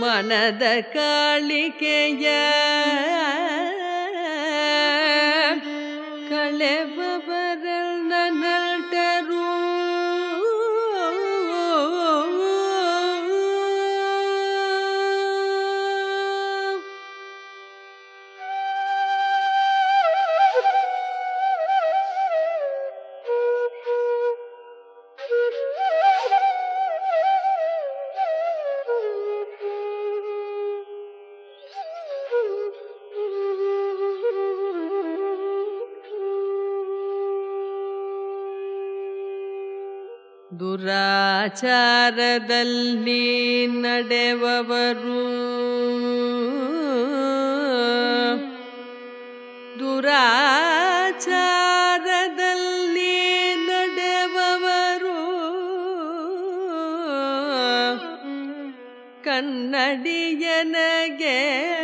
ಮನದ ಕಾಳಿಕೆಯ ಕಳೆಬರನ್ನ ನಟರು ದುರಾಚಾರದಲ್ಲಿ ನಡೆವವರು ದುರಾಚಾರದಲ್ಲಿ ನಡೆವವರು ಕನ್ನಡಿಯನಗೆ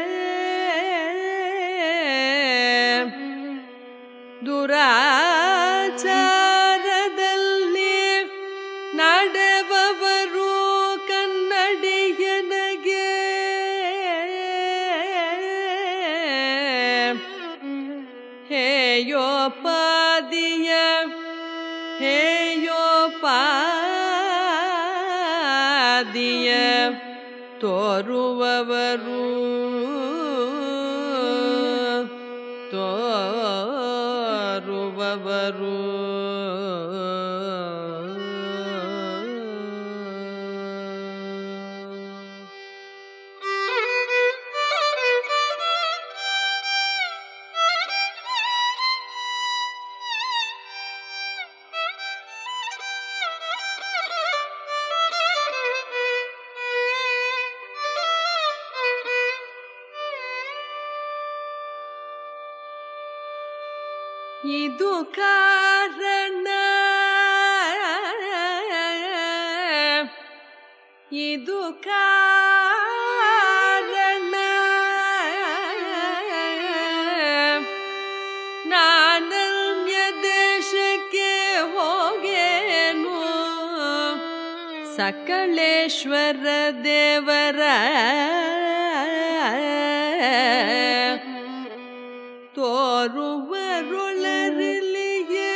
ದುರಾಚಾರದಲ್ಲಿ ನಡೆಬವರು ಕನ್ನಡಿಯನಗೆ ಹೇಯೋಪಾದಿಯ ಹೇಯೋಪಾದಿಯ ತೋರುವವರು ತೋರುವವರು ಇದು ಕಾರಣ ಇದು ಕಾರಣ ನಾನನ್ಯ ದೇಶಕ್ಕೆ ಹೋಗೇನು ಸಕಲೇಶ್ವರ ದೇವರ ತೋರುವರುಳರಿಲಿಯೇ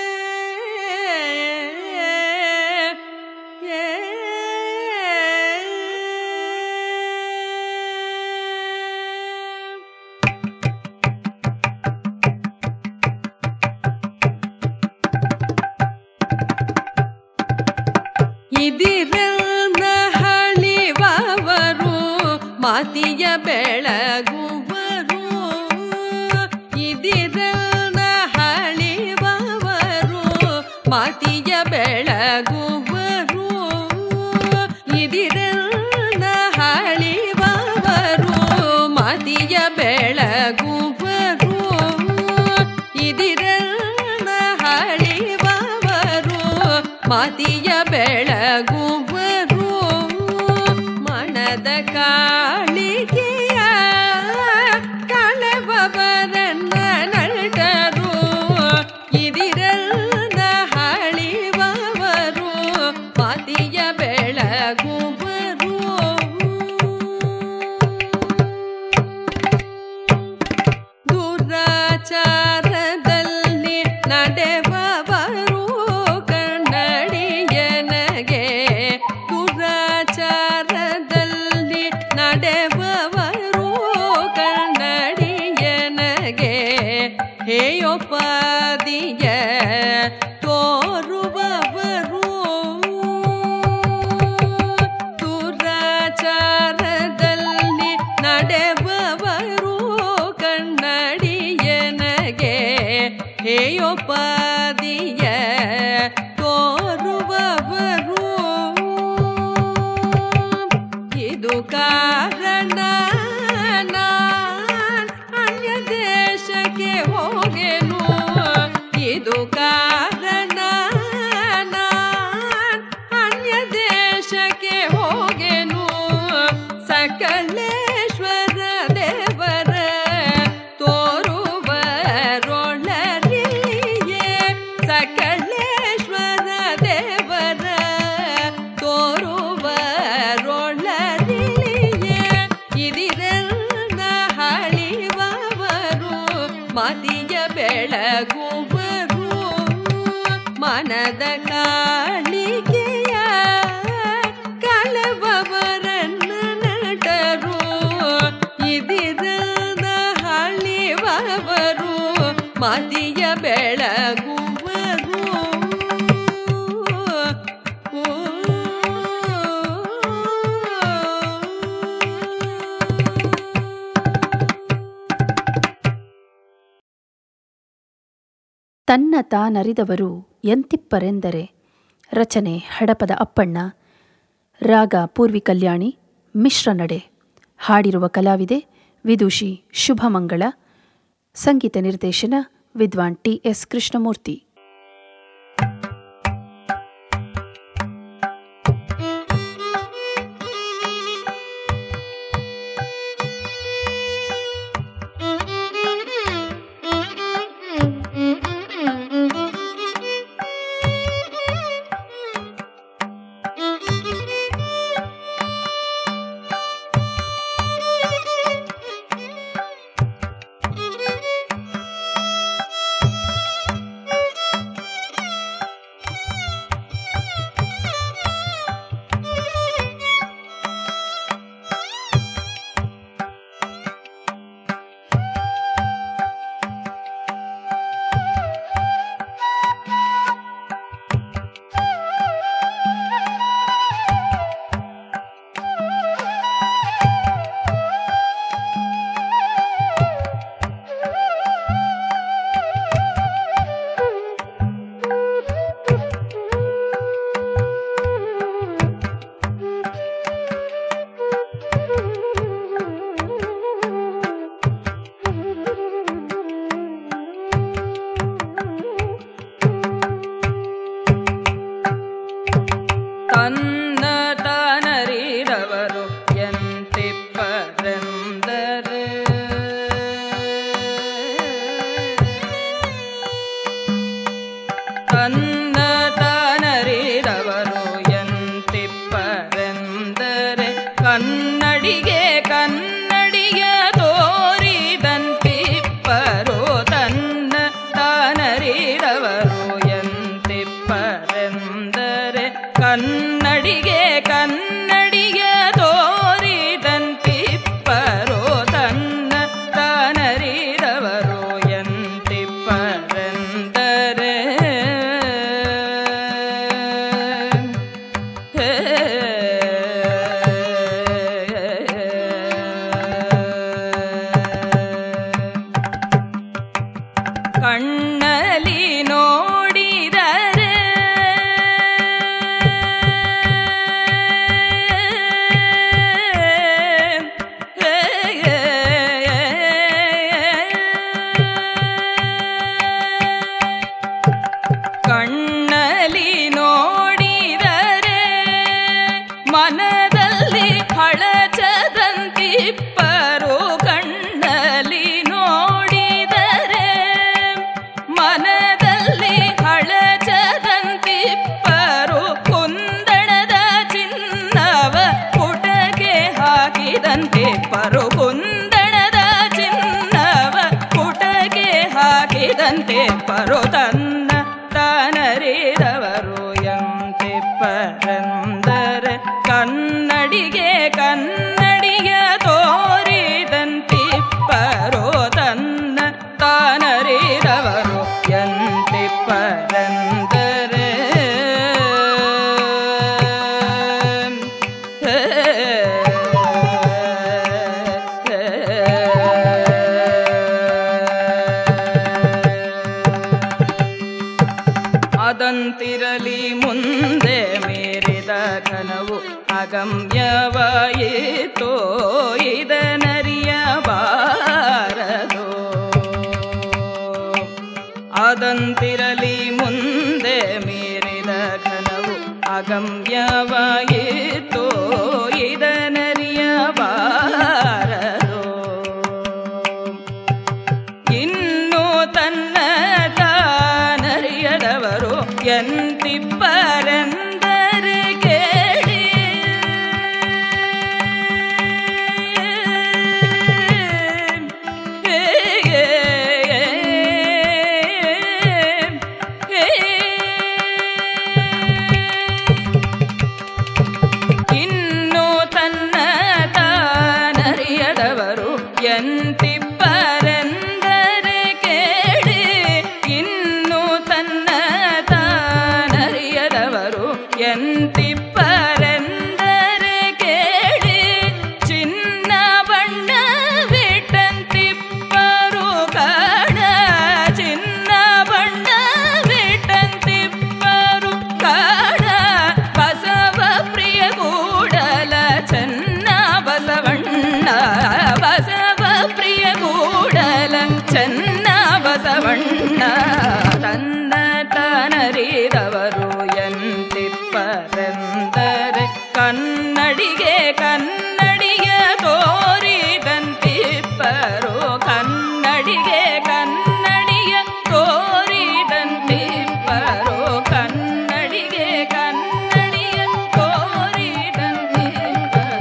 ಇದಿರನ್ನ ಹಳಿವವರು ಮಾತಿಯ ಬೆಳಗುವರು ಇದಿರನ್ನ ಹಳಿವವರು ಮಾತಿಯ ಬೆಳಗುವರು ಇದಿರನ್ನ ಹಳಿವವರು ಮಾತಿಯ ಬೆಳಗುವರು ಇದಿರನ್ನ ಹಳಿವವರು ಮಾತಿಯ ಬೆಳಗುವರು ಮಣದ ಕಾಳಿಗೆಯ ಕಳವರನ್ನ ನಟರು ಇದಿರನ್ನ ಹಳಿವವರು ಮಾತಿಯ ಬೆಳಗುವರು ದುರಾಚಾರದಲ್ಲಿ ನಡೆವವರು ಕನ್ನಡಿಯನಗೆ ದುರಾಚಾರದಲ್ಲಿ ನಡೆವವರು ಕನ್ನಡಿಯನಗೆ ಹೇಯೋಪಾದಿಯ ತೋರುವವರು ದುರಾಚಾರದಲ್ಲಿ ನಡೆವವರು ಕನ್ನಡಿಯನಗೆ ಹೇಯೋಪಾದಿಯ ತೋರುವವರು ಇದು ಕಾರಣ ನಾನ್ ಅನ್ಯ ದೇಶಕ್ಕೆ ಹೋಗೆನು ಇದು ಕಾರಣ ನಾನ್ ಅನ್ಯ ದೇಶಕ್ಕೆ ಹೋಗೆನು ಸಕಲೇಶ್ವರ ದೇವರ ತೋರುವರೊಳರಿಯೇ ಸಕಲೇಶ್ವರ ದೇವರ ತೋರುವರೊಳರಿಯೇ ಬೆಳಗುವರು ಮನದ ಕಾಣಿಕೆಯ ಕಳವವರನ್ನ ನಟರು ಇದಿರದ ಹಳಿವವರು ಮದಿಯ ಬೆಳಗುವರು ತನ್ನ ತಾನರಿದವರು ಎಂತಿಪ್ಪರೆಂದರೆ ರಚನೆ ಹಡಪದ ಅಪ್ಪಣ್ಣ ರಾಗ ಪೂರ್ವಿ ಕಲ್ಯಾಣಿ ಮಿಶ್ರ ನಡೆ ಹಾಡಿರುವ ಕಲಾವಿದೆ ವಿದುಷಿ ಶುಭಮಂಗಳ ಸಂಗೀತ ನಿರ್ದೇಶನ ವಿದ್ವಾನ್ ಟಿ ಎಸ್ ಕೃಷ್ಣಮೂರ್ತಿ ತನ್ನ ತಾನರಿದವರು ಎಂತಿಪ್ಪರೆಂದರೆ ತನ್ನ ತಾನರಿದವರು ಎಂತಿಪ್ಪರೆಂದರೆ ಕನ್ನಡಿಗೆ ಕನ್ನಡಿಯ ತೋರಿದಂತಿಪ್ಪರು ತನ್ನ ತಾನರಿದವರು ಎಂತಿಪ್ಪರೆಂದರೆ ಕನ್ನಡಿಗೆ ಕನ್ನಡಿಯ ತೋರಿದಂತಿಪ್ಪರು ತನ್ನ ತಾನರಿದವರು ಎಂತಿಪ್ಪರೆಂದರೆ ಹೇ ಕಣ್ಣಲಿ ನೋಡಿದರೆ ಕಣ್ಣಲಿ ನೋಡಿದರೆ ಮನದಲ್ಲಿ ಹಳಚದಂತಿಪ್ಪರು ಕಣ್ಣಲಿ ನೋಡಿದರೆ ಮನದಲ್ಲಿ ಹಳಚದಂತಿಪ್ಪರು ಕುಂದಣದ ಚಿನ್ನವ ಪುಟಗೆ ಹಾಕಿದಂತೆ ಪರು ಕುಂದಣದ ಚಿನ್ನವ ಪುಟಗೆ ಹಾಕಿದಂತೆ ಪರು ತನ್ನ ತಾನರಿದವರು ಎಂತಿಪ್ಪರೆಂದರೆ ಕನ್ನಡಿಗೆ ಕನ್ನಡಿಯ ತೋರಿದಂತಿಪ್ಪರು ತನ್ನ ತಾನರಿದವರು ಎಂತಿಪ್ಪರೆಂದರೆ ಹೇ ಅದಂತಿರಲಿ ಮುಂದೆ ಮೀರಿದ ಕನವು ಅಗಮ್ಯವಾಯಿತೋ ಇದನರಿಯಬಾರದು ಅದಂತಿರಲಿ ಮುಂದೆ ಮೀರಿದ ಕನವು ಅಗಮ್ಯವಾಯಿತೋ ಇದನರಿಯಬಾರದು ಇನ್ನು ತನ್ನ ತಾನರಿಯದವರು ಎಂತಿಪ್ಪರೆಂದರೆ ಕೇಳಿ ತಿಪ್ಪರೆಂದರೆ ಕನ್ನಡಿಗೆ ಕನ್ನಡಿಯ ತೋರಿದಂತಿಪ್ಪರು ಕನ್ನಡಿಗೆ ಕನ್ನಡಿಯ ತೋರಿದಂತಿಪ್ಪರು ಕನ್ನಡಿಗೆ ಕನ್ನಡಿಯ ತೋರಿದಂತಿಪ್ಪರು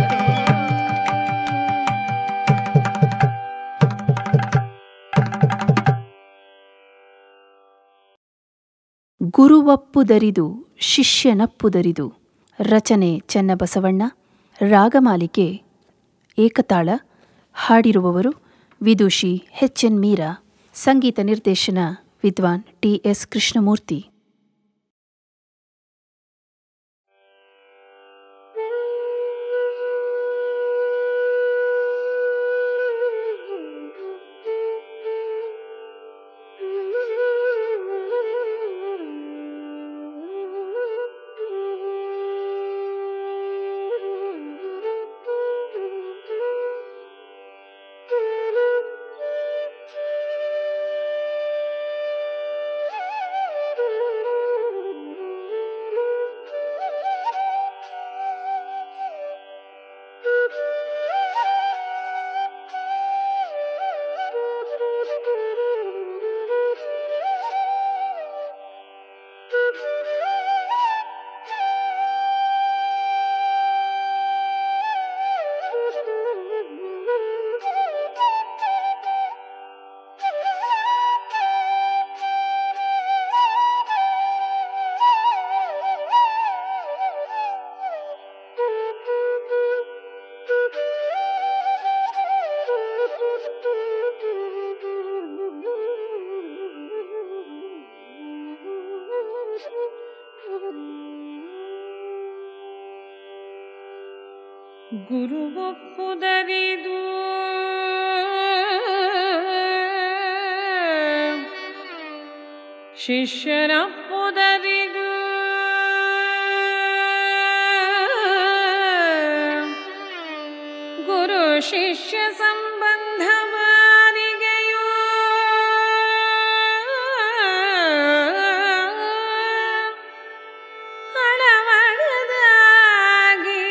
ಗುರುವಪ್ಪುದರಿದು ಶಿಷ್ಯನಪ್ಪುದರಿದು ರಚನೆ ಚನ್ನಬಸವಣ್ಣ ರಾಗಮಾಲಿಕೆ ಏಕತಾಳ ಹಾಡಿರುವವರು ವಿದುಷಿ ಎಚ್ ಎನ್ ಮೀರಾ ಸಂಗೀತ ನಿರ್ದೇಶನ ವಿದ್ವಾನ್ ಟಿ ಎಸ್ ಕೃಷ್ಣಮೂರ್ತಿ ಗುರುವಪ್ಪುದರಿದು ಶಿಷ್ಯನಪ್ಪುದರಿದು ಗುರು ಶಿಷ್ಯ ಸಂಬಂಧವಾರಿಗೆಯೂ ಅಳವಡದಾಗಿ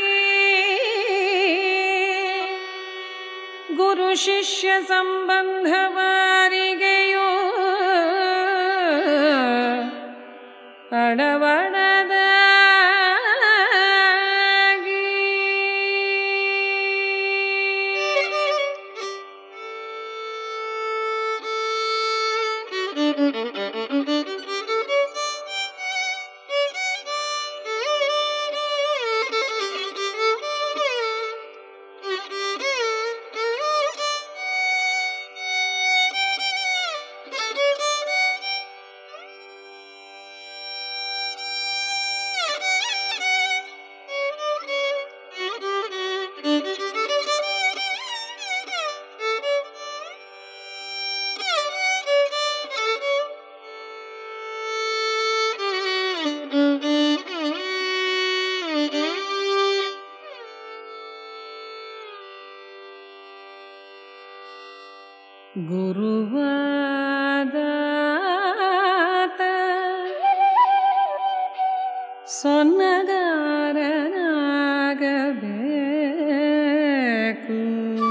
ಗುರು ಶಿಷ್ಯ ಸಂಬಂಧವಾರಿಗೆಯೂ ಅಳವಡದಾಗಿ ಗುರುವಾದಾತ ಸೊನ್ನಗಾರನಾಗಬೇಕು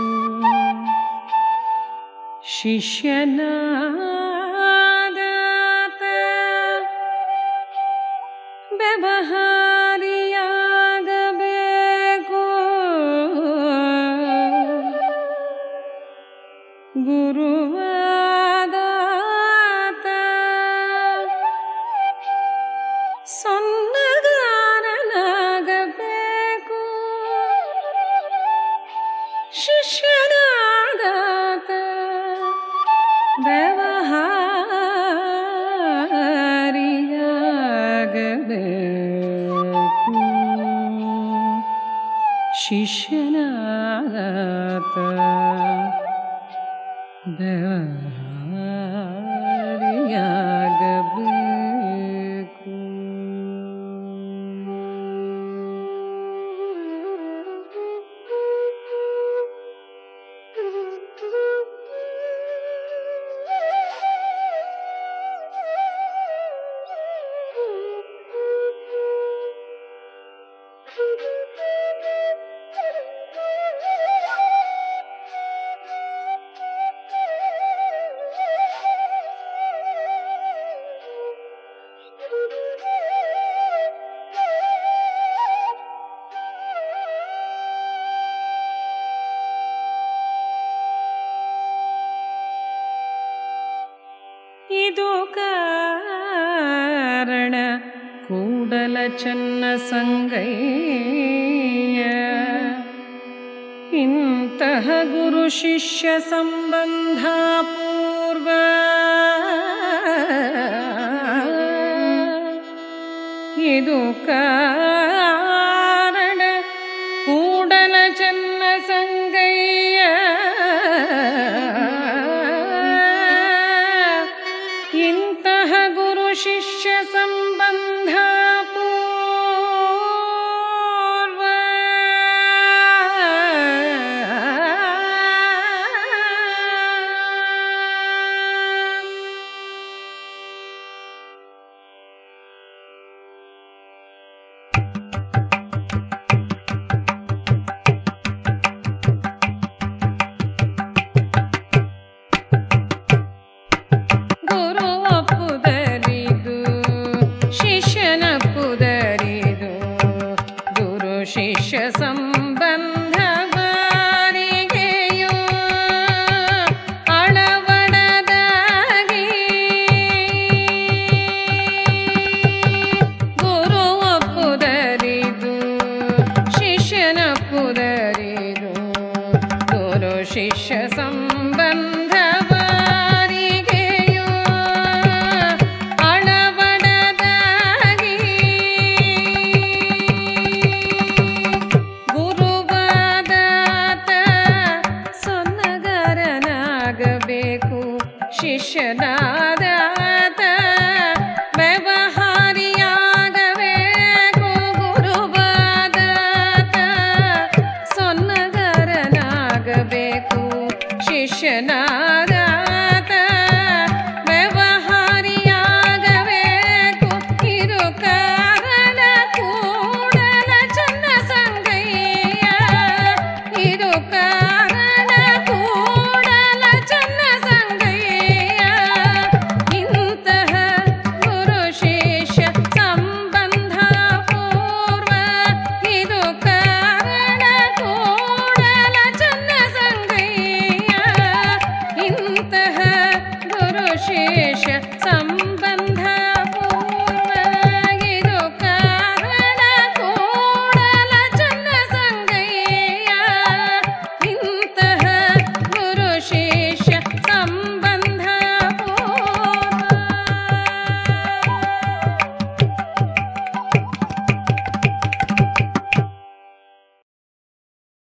ಶಿಷ್ಯನಾದಾತ ವ್ಯವಹಾರಿಯಾಗಬೇಕು ಗುರುವಾದಾತ ಸೊನ್ನಗಾರನಾಗಬೇಕು ಶಿಷ್ಯನಾದಾತ ವ್ಯವಹಾರಿಯಾಗಬೇಕು ಶಿಷ್ಯನಾದಾತ ಬೆವರಿಯಾಗಬೇಕು Thank you. ಚೆನ್ನ ಸಂಗಯ್ಯ ಇಂತಹ ಗುರು ಶಿಷ್ಯ ಸಂಬಂಧ ಪೂರ್ವ ಇದು ಕಾರಣ ಕೂಡಲ ಚೆನ್ನ ಸಂಗಯ್ಯ ಇಂತಹ ಗುರು ಶಿಷ್ಯ ಸಂಬಂಧ ಪೂರ್ವ ಗುರು ಒಪ್ಪುದರಿದು ಶಿಷ್ಯನ ಪುದರಿದು ಗುರು ಶಿಷ್ಯ ಸಂಬಂಧ ಬಾರಿಗೆಯು ಅಳವಡದಾಗಿ ಗುರು ಒಪ್ಪುದರಿದು ಶಿಷ್ಯನ ಪುದರಿದು ಗುರು ಶಿಷ್ಯ ಸಂಬಂಧ ಬಾರಿಗೆಯು ಅಳವಡದಾಗಿ ಗುರುವಾದಾತ ಸೊನ್ನಗರನಾಗಬೇಕು ಶಿಷ್ಯನ